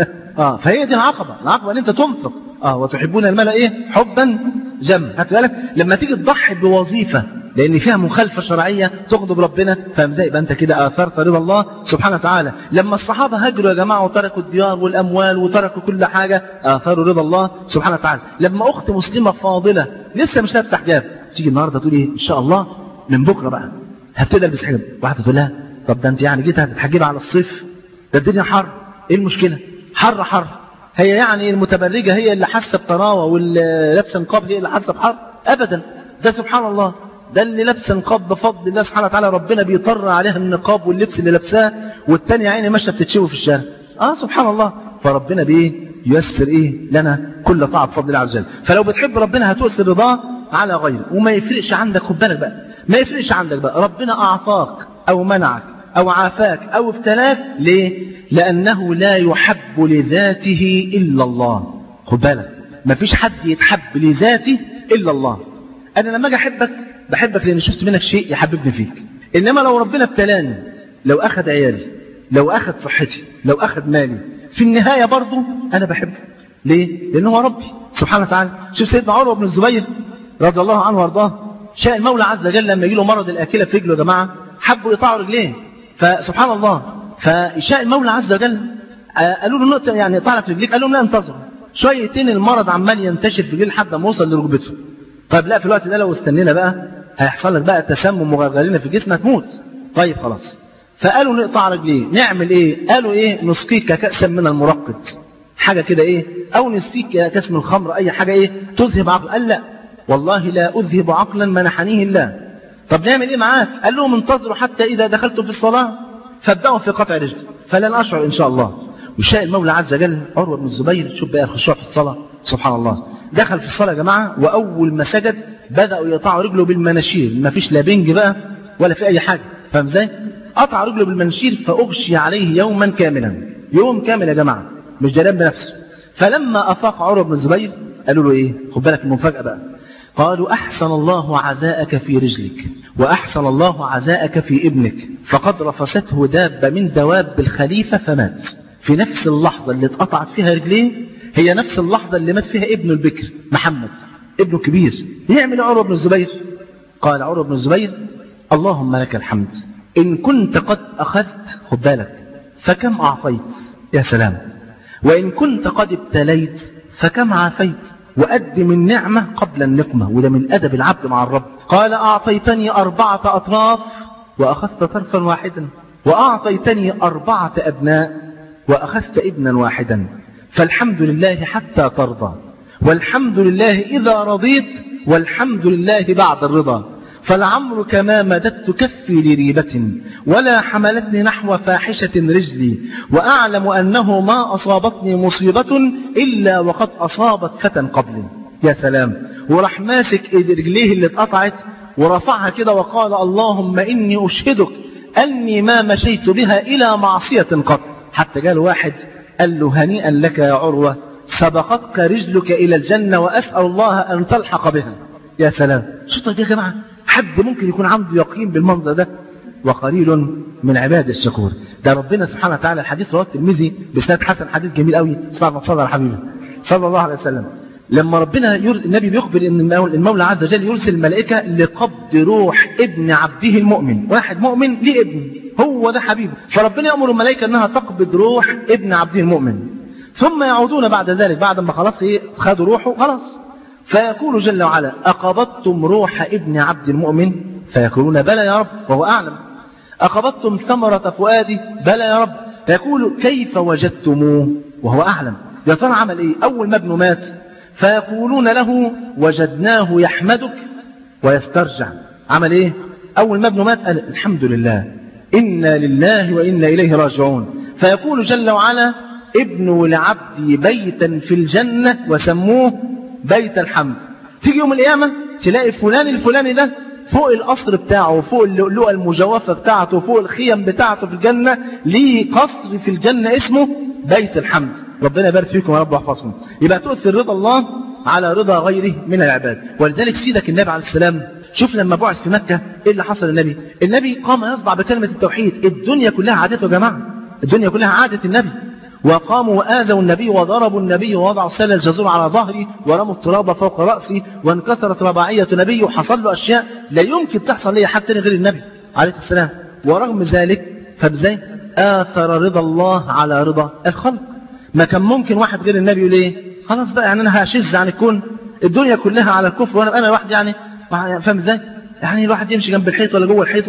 اه فهي دي العقبه العقبه ان انت تنفق اه وتحبون المال ايه حبا جم هات بالك لما تيجي تضحي بوظيفه لان فيها مخالفه شرعيه تغضب ربنا فاهم ازاي يبقى انت كده اثرت رضا الله سبحانه وتعالى لما الصحابه هاجروا يا جماعه وتركوا الديار والاموال وتركوا كل حاجه اثاروا رضا الله سبحانه وتعالى لما اخت مسلمه فاضله لسه مش لابسه حجاب تيجي النهارده تقول ايه ان شاء الله من بكره بقى هبتدي البس حجاب واحده تقول لها طب ده انت يعني جيت هتتحجبي على الصيف ده الدنيا حر ايه المشكله حر حر هي يعني المتبرجه هي اللي حاسه بطراوه واللي لابسه نقاب هي اللي حاسه بحر ابدا ده سبحان الله ده اللي لابسه نقاب بفضل الله سبحانه وتعالى ربنا بيطر عليها النقاب واللبس اللي لابساه والتانية عيني ماشيه بتتشوي في الشارع اه سبحان الله فربنا بايه ييسر ايه لنا كل طاعه بفضل الله عز وجل فلو بتحب ربنا هتؤثر رضاه على غيره وما يفرقش عندك خد بالك بقى ما يفرقش عندك بقى ربنا اعطاك او منعك او عافاك او ابتلاك ليه لانه لا يحب لذاته الا الله خد بالك مفيش حد يتحب لذاته الا الله انا لما اجي احبك بحبك لان شفت منك شيء يحببني فيك انما لو ربنا ابتلاني لو اخذ عيالي لو اخذ صحتي لو اخذ مالي في النهايه برضه انا بحبه ليه لان هو ربي سبحانه وتعالى شوف سيدنا عروه بن الزبير رضي الله عنه وارضاه شاء المولى عز وجل لما يجي له مرض الاكله في رجله يا جماعه حبوا يقطعوا رجليه فسبحان الله فشاء المولى عز وجل قالوا له نقطه يعني اقطع لك رجليك قال لهم لا انتظروا شويتين المرض عمال ينتشر في رجليه لحد ما وصل لركبته طيب لا في الوقت ده لو استنينا بقى هيحصل لك بقى تسمم وغرغرينه في جسمك تموت طيب خلاص فقالوا نقطع رجليه نعمل ايه قالوا ايه نسقيك كأسا من المرقد حاجه كده ايه او نسقيك كأس من الخمر اي حاجه ايه تذهب عقل قال لا والله لا اذهب عقلا منحنيه الله طب نعمل ايه معاك قال لهم انتظروا حتى اذا دخلتم في الصلاه فابداوا في قطع رجلي فلن اشعر ان شاء الله وشاء المولى عز وجل عروه بن الزبير شوف بقى الخشوع في الصلاه سبحان الله دخل في الصلاه يا جماعه واول ما سجد بداوا يقطعوا رجله بالمناشير ما فيش لا بنج بقى ولا في اي حاجه فاهم ازاي قطع رجله بالمناشير فاغشي عليه يوما كاملا يوم كامل يا جماعه مش جلال بنفسه فلما افاق عروه بن الزبير قالوا له ايه خد بالك المفاجاه بقى قالوا أحسن الله عزاءك في رجلك وأحسن الله عزاءك في ابنك فقد رفسته دابة من دواب الخليفة فمات في نفس اللحظة اللي اتقطعت فيها رجليه هي نفس اللحظة اللي مات فيها ابنه البكر محمد ابنه كبير يعمل عروة بن الزبير قال عروة بن الزبير اللهم لك الحمد إن كنت قد أخذت خد بالك فكم أعطيت يا سلام وإن كنت قد ابتليت فكم عافيت وقدم النعمة قبل النقمة وده من أدب العبد مع الرب قال أعطيتني أربعة أطراف وأخذت طرفا واحدا وأعطيتني أربعة أبناء وأخذت ابنا واحدا فالحمد لله حتى ترضى والحمد لله إذا رضيت والحمد لله بعد الرضا فلعمرك ما مددت كفي لريبة ولا حملتني نحو فاحشة رجلي وأعلم أنه ما أصابتني مصيبة إلا وقد أصابت فتى قبلي يا سلام وراح ماسك إيد رجليه اللي اتقطعت ورفعها كده وقال اللهم إني أشهدك أني ما مشيت بها إلى معصية قط حتى قال واحد قال له هنيئا لك يا عروة سبقتك رجلك إلى الجنة وأسأل الله أن تلحق بها يا سلام شو يا جماعة حد ممكن يكون عنده يقين بالمنظر ده وقليل من عباد الشكور ده ربنا سبحانه وتعالى الحديث رواه الترمذي بسند حسن حديث جميل قوي صلى الله على حبيبه صلى الله عليه وسلم لما ربنا ير... النبي بيخبر ان المولى عز وجل يرسل الملائكه لقبض روح ابن عبده المؤمن واحد مؤمن ليه ابن هو ده حبيبه فربنا يامر الملائكه انها تقبض روح ابن عبده المؤمن ثم يعودون بعد ذلك بعد ما خلاص ايه خدوا روحه خلاص فيقول جل وعلا أقبضتم روح ابن عبد المؤمن فيقولون بلى يا رب وهو أعلم أقبضتم ثمرة فؤادي بلى يا رب فيقول كيف وجدتموه وهو أعلم يا ترى عمل إيه أول ما ابنه مات فيقولون له وجدناه يحمدك ويسترجع عمل إيه أول ما ابنه مات قال الحمد لله إنا لله وإنا إليه راجعون فيقول جل وعلا ابنوا لعبدي بيتا في الجنة وسموه بيت الحمد تيجي يوم القيامة تلاقي فلان الفلاني ده فوق القصر بتاعه فوق اللؤلؤة المجوفة بتاعته فوق الخيم بتاعته في الجنة ليه قصر في الجنة اسمه بيت الحمد ربنا يبارك فيكم يا رب واحفظكم يبقى تؤثر رضا الله على رضا غيره من العباد ولذلك سيدك النبي عليه السلام شوف لما بعث في مكة ايه اللي حصل للنبي النبي قام يصدع بكلمة التوحيد الدنيا كلها عادته يا جماعة الدنيا كلها عادة النبي وقاموا وآذوا النبي وضربوا النبي ووضعوا سل الجزور على ظهري ورموا التراب فوق رأسي وانكسرت رباعية نبي وحصل له أشياء لا يمكن تحصل لي حد تاني غير النبي عليه السلام ورغم ذلك فبزي آثر رضا الله على رضا الخلق ما كان ممكن واحد غير النبي يقول ايه خلاص بقى يعني انا هشز عن الكون الدنيا كلها على الكفر وانا انا لوحدي يعني فاهم ازاي يعني الواحد يمشي جنب الحيط ولا جوه الحيط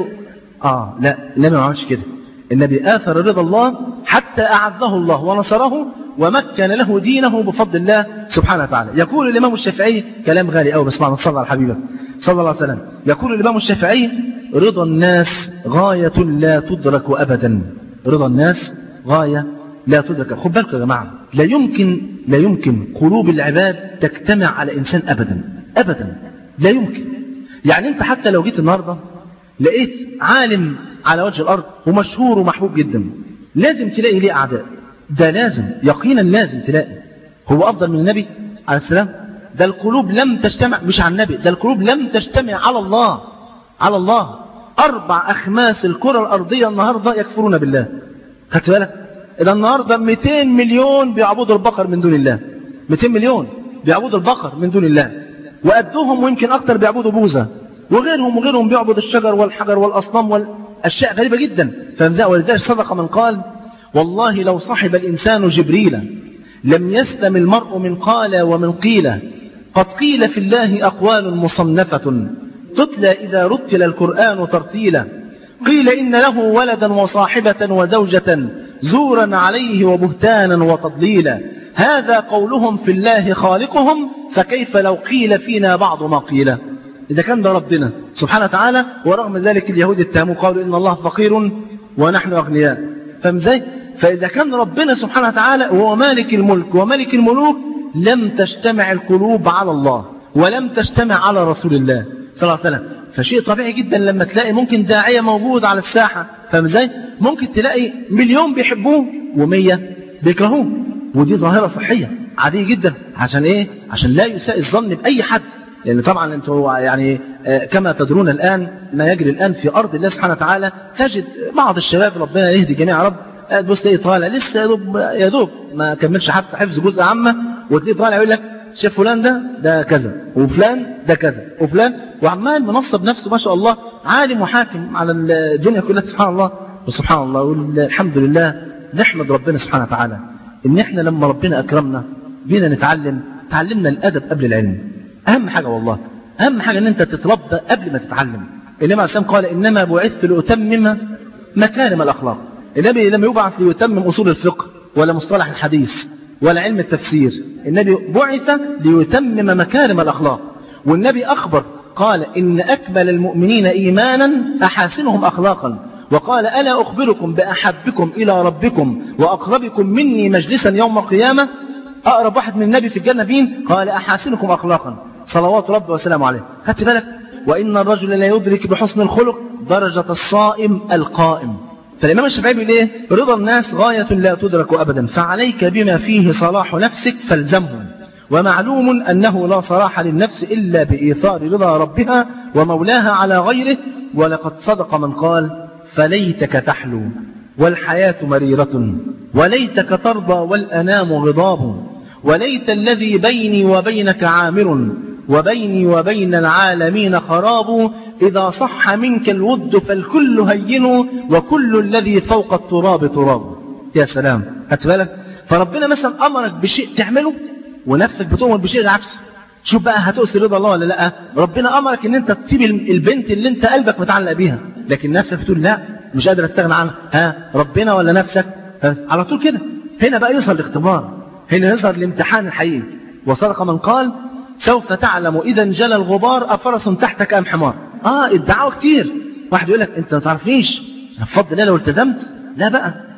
اه لا النبي ما عملش كده النبي آثر رضا الله حتى أعزه الله ونصره ومكن له دينه بفضل الله سبحانه وتعالى يقول الإمام الشافعي كلام غالي أوي بس معنا صلى على حبيبه صلى الله عليه وسلم يقول الإمام الشافعي رضا الناس غاية لا تدرك أبدا رضا الناس غاية لا تدرك خد بالكم يا جماعة لا يمكن لا يمكن قلوب العباد تجتمع على إنسان أبدا أبدا لا يمكن يعني أنت حتى لو جيت النهاردة لقيت عالم على وجه الأرض ومشهور ومحبوب جدا لازم تلاقي ليه أعداء ده لازم يقينا لازم تلاقي هو أفضل من النبي عليه السلام ده القلوب لم تجتمع مش على النبي ده القلوب لم تجتمع على الله على الله أربع أخماس الكرة الأرضية النهاردة يكفرون بالله خدت بالك ده النهاردة 200 مليون بيعبدوا البقر من دون الله 200 مليون بيعبدوا البقر من دون الله وقدهم ويمكن أكتر بيعبدوا بوذا وغيرهم وغيرهم بيعبد الشجر والحجر والأصنام والأشياء غريبة جدا فمزاء ولذلك صدق من قال والله لو صحب الإنسان جبريل لم يسلم المرء من قال ومن قيل قد قيل في الله أقوال مصنفة تتلى إذا رتل القرآن ترتيلا قيل إن له ولدا وصاحبة وزوجة زورا عليه وبهتانا وتضليلا هذا قولهم في الله خالقهم فكيف لو قيل فينا بعض ما قيل إذا كان ده ربنا سبحانه وتعالى ورغم ذلك اليهود اتهموا قالوا إن الله فقير ونحن أغنياء فاهم ازاي؟ فإذا كان ربنا سبحانه وتعالى وهو مالك الملك وملك الملوك لم تجتمع القلوب على الله ولم تجتمع على رسول الله صلى الله عليه وسلم فشيء طبيعي جدا لما تلاقي ممكن داعية موجود على الساحة فاهم ازاي؟ ممكن تلاقي مليون بيحبوه ومية بيكرهوه ودي ظاهرة صحية عادية جدا عشان ايه؟ عشان لا يساء الظن بأي حد لأن طبعا أنتوا يعني كما تدرون الآن ما يجري الآن في أرض الله سبحانه وتعالى تجد بعض الشباب ربنا يهدي جميع رب تبص تلاقيه طالع لسه يا دوب يا دوب ما كملش حتى حفظ جزء عامة وتلاقيه طالع يقول لك شاف فلان ده ده كذا وفلان ده كذا وفلان وعمال منصب نفسه ما شاء الله عالم وحاكم على الدنيا كلها سبحان الله وسبحان الله والحمد لله نحمد ربنا سبحانه وتعالى ان احنا لما ربنا اكرمنا بينا نتعلم تعلمنا الادب قبل العلم اهم حاجه والله اهم حاجه ان انت تتربى قبل ما تتعلم النبي عليه قال انما بعثت لاتمم مكارم الاخلاق النبي لم يبعث ليتمم اصول الفقه ولا مصطلح الحديث ولا علم التفسير النبي بعث ليتمم مكارم الاخلاق والنبي اخبر قال ان اكمل المؤمنين ايمانا احاسنهم اخلاقا وقال الا اخبركم باحبكم الى ربكم واقربكم مني مجلسا يوم القيامه اقرب واحد من النبي في الجنه مين قال احاسنكم اخلاقا صلوات ربي وسلامه عليه خدت بالك وان الرجل لا يدرك بحسن الخلق درجه الصائم القائم فالإمام الشافعي بيقول إيه؟ رضا الناس غاية لا تدرك أبدا فعليك بما فيه صلاح نفسك فالزمه ومعلوم أنه لا صلاح للنفس إلا بإيثار رضا ربها ومولاها على غيره ولقد صدق من قال فليتك تحلو والحياة مريرة وليتك ترضى والأنام غضاب وليت الذي بيني وبينك عامر وبيني وبين العالمين خراب إذا صح منك الود فالكل هين وكل الذي فوق التراب تراب يا سلام هات بالك فربنا مثلا أمرك بشيء تعمله ونفسك بتؤمر بشيء العكس شوف بقى هتؤثر رضا الله ولا لا ربنا أمرك ان انت تسيب البنت اللي انت قلبك متعلق بيها لكن نفسك بتقول لا مش قادر استغنى عنها ها ربنا ولا نفسك على طول كده هنا بقى يظهر الاختبار هنا يظهر الامتحان الحقيقي وصدق من قال سوف تعلم إذا انجلى الغبار أفرس تحتك أم حمار آه الدعوة كتير واحد يقول لك أنت ما تعرفنيش بفضل الله لو التزمت لا بقى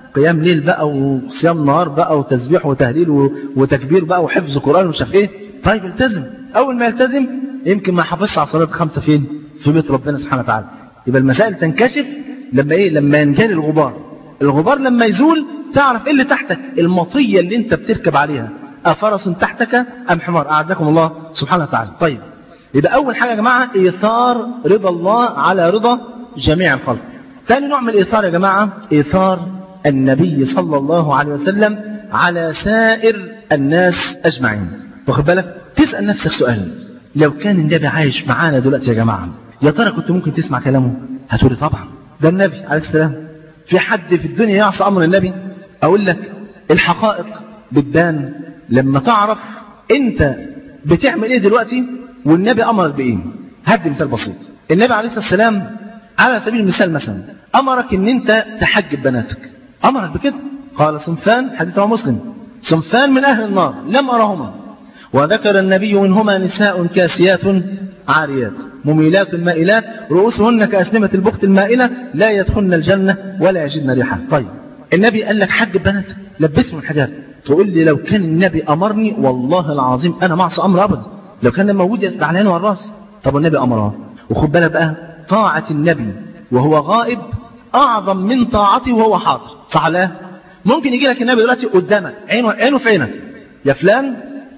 قيام ليل بقى وصيام نهار بقى وتسبيح وتهليل و- وتكبير بقى وحفظ قرآن ومش عارف ايه طيب التزم اول ما يلتزم يمكن ما يحافظش على صلاه الخمسه فين في بيت ربنا سبحانه وتعالى يبقى المسائل تنكشف لما ايه لما ينجلي الغبار الغبار لما يزول تعرف ايه اللي تحتك المطيه اللي انت بتركب عليها افرس تحتك ام حمار اعزكم الله سبحانه وتعالى طيب يبقى اول حاجه يا جماعه ايثار رضا الله على رضا جميع الخلق ثاني نوع من الايثار يا جماعه ايثار النبي صلى الله عليه وسلم على سائر الناس اجمعين واخد بالك تسال نفسك سؤال لو كان النبي عايش معانا دلوقتي يا جماعه يا ترى كنت ممكن تسمع كلامه هتقولي طبعا ده النبي عليه السلام في حد في الدنيا يعصى امر النبي اقول لك الحقائق بتبان لما تعرف انت بتعمل ايه دلوقتي والنبي امرك بايه هدي مثال بسيط النبي عليه الصلاه والسلام على سبيل المثال مثلا امرك ان انت تحجب بناتك امرك بكده قال صنفان حديث رواه مسلم صنفان من اهل النار لم ارهما وذكر النبي منهما نساء كاسيات عاريات مميلات مائلات رؤوسهن كأسنمة البخت المائلة لا يدخلن الجنة ولا يجدن ريحها طيب النبي قال لك حج بنات لبسهم الحجاب تقول لي لو كان النبي أمرني والله العظيم أنا ما أعصى أمر أبدا لو كان موجود يسبع على عيني والراس طب النبي أمره وخد بالك بقى طاعة النبي وهو غائب أعظم من طاعته وهو حاضر صح لا ممكن يجي لك النبي دلوقتي قدامك عينه عينه في عينك يا فلان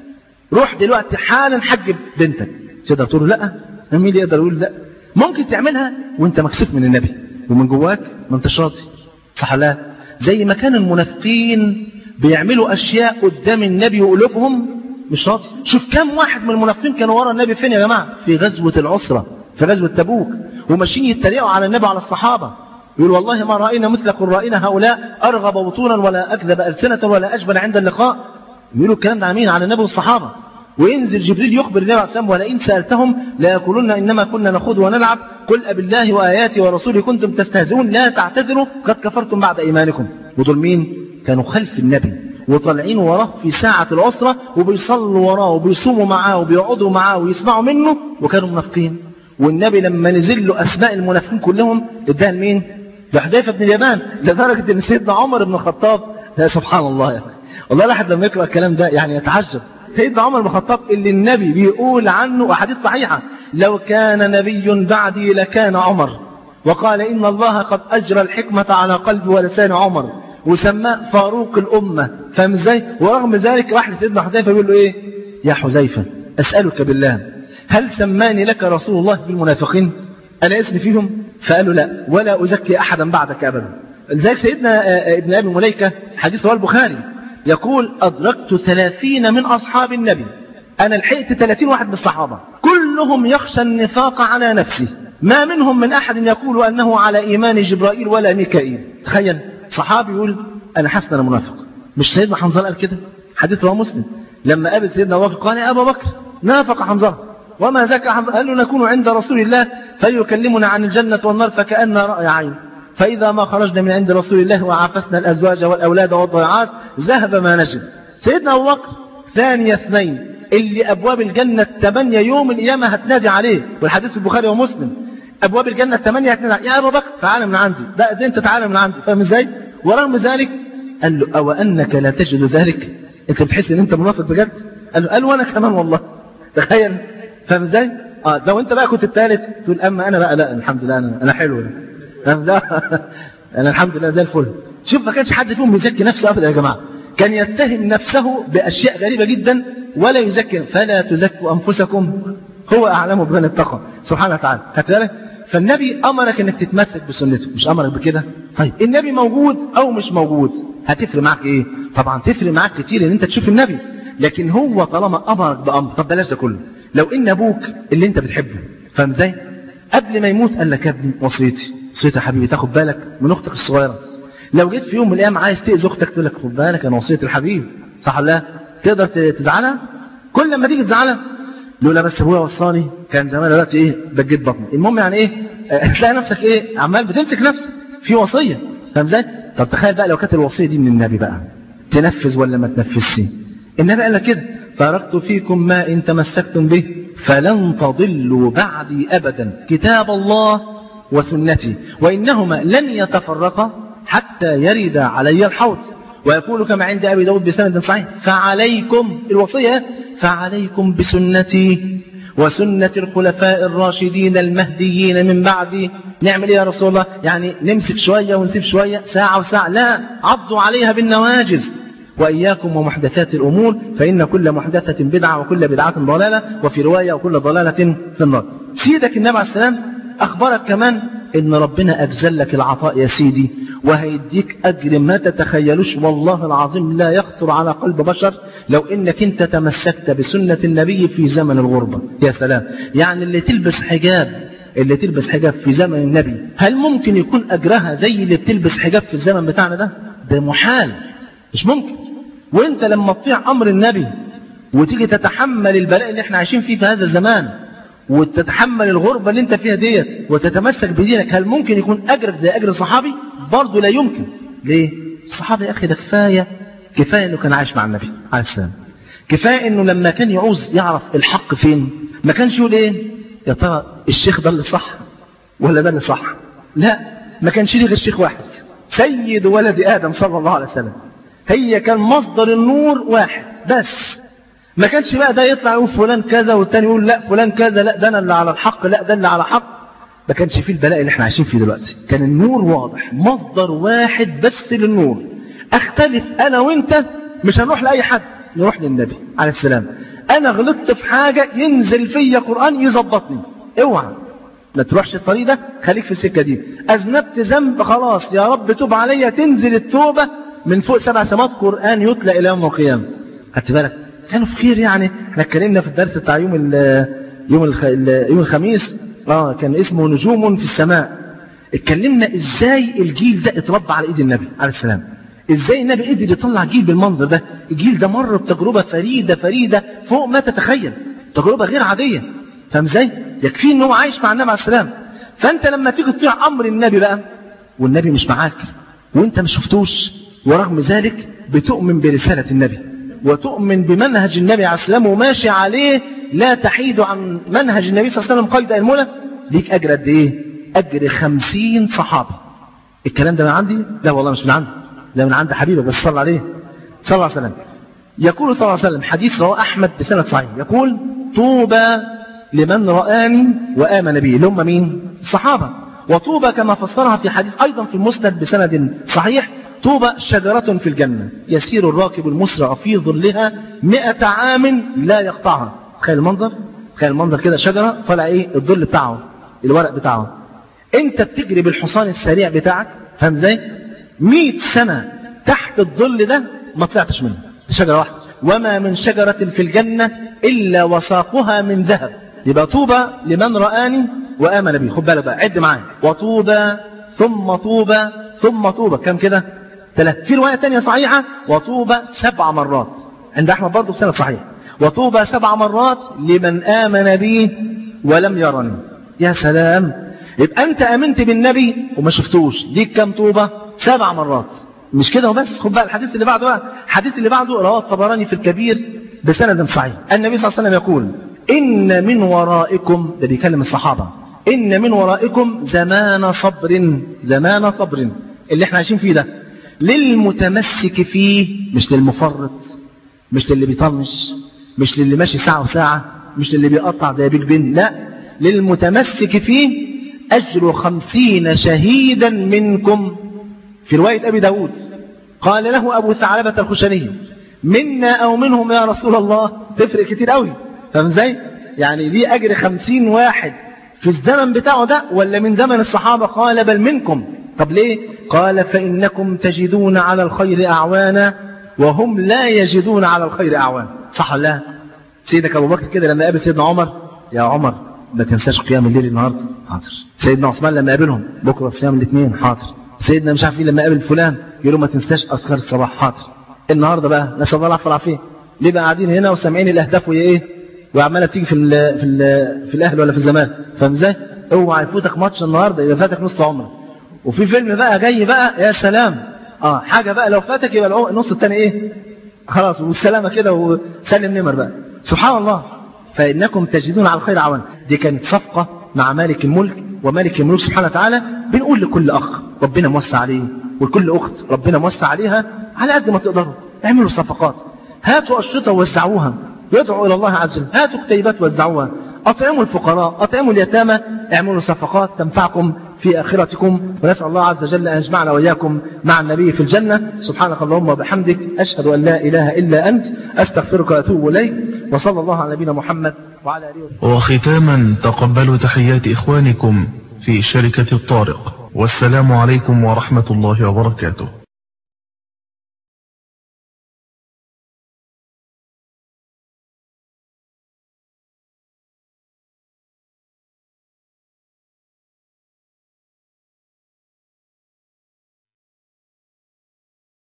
روح دلوقتي حالا حجب بنتك تقدر تقول له لا مين اللي يقدر يقول لا ممكن تعملها وانت مكسوف من النبي ومن جواك ما انتش راضي صح لا زي ما كان المنافقين بيعملوا اشياء قدام النبي وقلوبهم مش راضي شوف كم واحد من المنافقين كانوا ورا النبي فين يا جماعه في غزوه العسره في غزوه تبوك وماشيين يتريقوا على النبي وعلى الصحابه يقول والله ما راينا مثل قرائنا هؤلاء ارغب بطونا ولا اكذب السنه ولا اجبن عند اللقاء يقولوا الكلام ده عن مين على النبي والصحابه وينزل جبريل يخبر النبي عليه السلام ولئن سألتهم لا يقولون إنما كنا نخوض ونلعب قل أبالله وآياته ورسوله كنتم تستهزئون لا تعتذروا قد كفرتم بعد إيمانكم ودول مين؟ كانوا خلف النبي وطالعين وراه في ساعة العسرة وبيصلوا وراه وبيصوموا معاه وبيقعدوا معاه ويسمعوا منه وكانوا منافقين والنبي لما نزل له أسماء المنافقين كلهم اداها لمين؟ لحذيفة بن اليمان لدرجة إن سيدنا عمر بن الخطاب يا سبحان الله يا أخي والله الواحد لما يقرأ الكلام ده يعني يتعجب سيدنا عمر بن الخطاب اللي النبي بيقول عنه أحاديث صحيحة لو كان نبي بعدي لكان عمر وقال إن الله قد أجرى الحكمة على قلب ولسان عمر وسماه فاروق الأمة فاهم ازاي؟ ورغم ذلك راح لسيدنا حذيفة بيقول له إيه؟ يا حذيفة أسألك بالله هل سماني لك رسول الله في المنافقين؟ أنا اسمي فيهم؟ فقال له لا ولا أزكي أحدا بعدك أبدا. لذلك سيدنا ابن أبي مليكة حديث رواه البخاري يقول أدركت ثلاثين من أصحاب النبي أنا لحقت ثلاثين واحد من الصحابة كلهم يخشى النفاق على نفسه ما منهم من أحد يقول أنه على إيمان جبرائيل ولا ميكائيل تخيل صحابي يقول أنا حسن أنا منافق مش سيدنا حنظلة قال كده حديث رواه مسلم لما قابل سيدنا أبو بكر قال يا أبا بكر نافق حنظلة وما زكى حنظلة قال له نكون عند رسول الله فيكلمنا عن الجنة والنار فكأن رأي عين فإذا ما خرجنا من عند رسول الله وعافسنا الأزواج والأولاد والضيعات ذهب ما نجد سيدنا أبو بكر ثاني اثنين اللي أبواب الجنة الثمانية يوم القيامة هتنادي عليه والحديث في البخاري ومسلم أبواب الجنة الثمانية هتنادي عليه يا أبو بكر تعالى من عندي ده, ده أنت تعالى من عندي فاهم إزاي؟ ورغم ذلك قال له أو أنك لا تجد ذلك أنت بتحس إن أنت منافق بجد؟ قال له قال وأنا كمان والله تخيل فاهم إزاي؟ اه لو أنت بقى كنت الثالث تقول أما أنا بقى لا الحمد لله أنا أنا حلو فاهم ازاي؟ انا الحمد لله زي الفل شوف ما كانش حد فيهم بيزكي نفسه ابدا يا جماعه كان يتهم نفسه باشياء غريبه جدا ولا يزكي فلا تزكوا انفسكم هو اعلم بمن اتقى سبحانه وتعالى خدت بالك فالنبي امرك انك تتمسك بسنته مش امرك بكده طيب النبي موجود او مش موجود هتفرق معاك ايه طبعا تفرق معاك كتير ان انت تشوف النبي لكن هو طالما امرك بامر طب بلاش ده كله لو ان ابوك اللي انت بتحبه فاهم ازاي قبل ما يموت قال لك يا ابني وصيتي وصيتي يا حبيبي تاخد بالك من اختك الصغيره لو جيت في يوم من الايام عايز تاذي اختك تقول لك خد بالك انا وصيه الحبيب صح ولا لا تقدر تزعلها كل لما تيجي تزعلها لولا بس ابويا وصاني كان زمان دلوقتي ايه بجيت بطني المهم يعني ايه هتلاقي نفسك ايه عمال بتمسك نفسك في وصيه فاهم ازاي طب تخيل بقى لو كانت الوصيه دي من النبي بقى تنفذ ولا ما تنفذش النبي قال لك كده تركت فيكم ما ان تمسكتم به فلن تضلوا بعدي ابدا كتاب الله وسنتي وإنهما لن يتفرقا حتى يرد علي الحوض ويقول كما عند أبي داود بسند صحيح فعليكم الوصية فعليكم بسنتي وسنة الخلفاء الراشدين المهديين من بعدي نعمل ايه يا رسول الله يعني نمسك شوية ونسيب شوية ساعة وساعة لا عضوا عليها بالنواجز وإياكم ومحدثات الأمور فإن كل محدثة بدعة وكل بدعة ضلالة وفي رواية وكل ضلالة في النار سيدك النبي عليه السلام أخبرك كمان إن ربنا أجزل لك العطاء يا سيدي وهيديك أجر ما تتخيلوش والله العظيم لا يخطر على قلب بشر لو إنك أنت تمسكت بسنة النبي في زمن الغربة يا سلام يعني اللي تلبس حجاب اللي تلبس حجاب في زمن النبي هل ممكن يكون أجرها زي اللي بتلبس حجاب في الزمن بتاعنا ده ده محال مش ممكن وانت لما تطيع أمر النبي وتيجي تتحمل البلاء اللي احنا عايشين فيه في هذا الزمان وتتحمل الغربة اللي انت فيها ديت وتتمسك بدينك هل ممكن يكون أجرك زي أجر الصحابي برضه لا يمكن ليه الصحابي يا أخي ده كفاية كفاية أنه كان عايش مع النبي عليه السلام كفاية أنه لما كان يعوز يعرف الحق فين ما كانش يقول إيه يا ترى الشيخ ده اللي صح ولا ده اللي صح لا ما كانش ليه غير الشيخ واحد سيد ولد آدم صلى الله عليه وسلم هي كان مصدر النور واحد بس ما كانش بقى ده يطلع يقول فلان كذا والتاني يقول لا فلان كذا لا ده انا اللي على الحق لا ده اللي على حق ما كانش فيه البلاء اللي احنا عايشين فيه دلوقتي كان النور واضح مصدر واحد بس للنور اختلف انا وانت مش هنروح لاي حد نروح للنبي عليه السلام انا غلطت في حاجة ينزل فيا قرآن يظبطني اوعى ما تروحش الطريق ده خليك في السكة دي اذنبت ذنب خلاص يا رب توب عليا تنزل التوبة من فوق سبع سماوات قرآن يتلى الى يوم القيامة خدت بالك كانوا في خير يعني احنا اتكلمنا في الدرس بتاع يوم ال يوم الخ... يوم الخميس اه كان اسمه نجوم في السماء اتكلمنا ازاي الجيل ده اتربى على ايد النبي عليه السلام ازاي النبي قدر يطلع جيل بالمنظر ده الجيل ده مر بتجربة فريدة فريدة فوق ما تتخيل تجربة غير عادية فاهم ازاي يكفي ان هو عايش مع النبي عليه السلام فانت لما تيجي تطيع امر النبي بقى والنبي مش معاك وانت ما شفتوش ورغم ذلك بتؤمن برسالة النبي وتؤمن بمنهج النبي عليه السلام وماشي عليه لا تحيد عن منهج النبي صلى الله عليه وسلم قيد المنى ليك أجر قد إيه؟ أجر خمسين صحابي الكلام ده من عندي؟ لا والله مش من عندي ده من عند حبيبك بس صلى عليه صلى الله عليه وسلم يقول صلى الله عليه وسلم حديث رواه أحمد بسند صحيح يقول طوبى لمن رآني وآمن بي اللي هم مين؟ الصحابة وطوبى كما فسرها في حديث أيضا في المسند بسند صحيح طوبى شجرة في الجنة يسير الراكب المسرع في ظلها مئة عام لا يقطعها تخيل المنظر تخيل المنظر كده شجرة طلع ايه الظل بتاعه الورق بتاعه انت بتجري بالحصان السريع بتاعك فاهم ازاي 100 سنة تحت الظل ده ما طلعتش منه شجرة واحدة وما من شجرة في الجنة إلا وساقها من ذهب يبقى طوبى لمن رآني وآمن بي خد بالك بقى عد معايا وطوبى ثم طوبى ثم طوبى كم كده ثلاث في رواية تانية صحيحة وطوبى سبع مرات عند أحمد برضه سنة صحيح وطوبى سبع مرات لمن آمن بي ولم يرني يا سلام يبقى أنت آمنت بالنبي وما شفتوش ديك كم طوبى سبع مرات مش كده وبس خد بقى الحديث اللي بعده بقى الحديث اللي بعده رواه الطبراني في الكبير بسند صحيح النبي صلى الله عليه وسلم يقول إن من ورائكم ده بيكلم الصحابة إن من ورائكم زمان صبر زمان صبر اللي احنا عايشين فيه ده للمتمسك فيه مش للمفرط مش للي بيطنش مش للي ماشي ساعة وساعة مش للي بيقطع زي بيج بن لا للمتمسك فيه أجر خمسين شهيدا منكم في رواية أبي داود قال له أبو ثعلبة الخشني منا أو منهم يا رسول الله تفرق كتير قوي فاهم ازاي؟ يعني ليه أجر خمسين واحد في الزمن بتاعه ده ولا من زمن الصحابة قال بل منكم طب ليه قال فإنكم تجدون على الخير أعوانا وهم لا يجدون على الخير أعوانا صح ولا لا سيدك أبو بكر كده لما قابل سيدنا عمر يا عمر ما تنساش قيام الليل النهارده حاضر سيدنا عثمان لما قابلهم بكره صيام الاثنين حاضر سيدنا مش عارف ايه لما قابل فلان يقول له ما تنساش اذكار الصباح حاضر النهارده بقى نسال الله العفو والعافيه ليه بقى قاعدين هنا وسامعين الاهداف وهي ايه وعماله تيجي في ال في ال في الاهل ولا في الزمان فاهم ازاي اوعى يفوتك ماتش النهارده يبقى فاتك نص عمرك وفي فيلم بقى جاي بقى يا سلام اه حاجه بقى لو فاتك يبقى النص الثاني ايه خلاص والسلامه كده وسلم نمر بقى سبحان الله فإنكم تجدون على الخير عوان دي كانت صفقة مع مالك الملك ومالك الملك سبحانه وتعالى بنقول لكل أخ ربنا موسع عليه وكل أخت ربنا موسع عليها على قد ما تقدروا اعملوا صفقات هاتوا أشرطة ووزعوها يدعو إلى الله عز وجل هاتوا كتيبات وزعوها أطعموا الفقراء أطعموا اليتامى اعملوا صفقات تنفعكم في آخرتكم ونسأل الله عز وجل أن يجمعنا وإياكم مع النبي في الجنة سبحانك اللهم وبحمدك أشهد أن لا إله إلا أنت أستغفرك وأتوب إليك وصلى الله على نبينا محمد وعلى آله وصحبه وختاما تقبلوا تحيات إخوانكم في شركة الطارق والسلام عليكم ورحمة الله وبركاته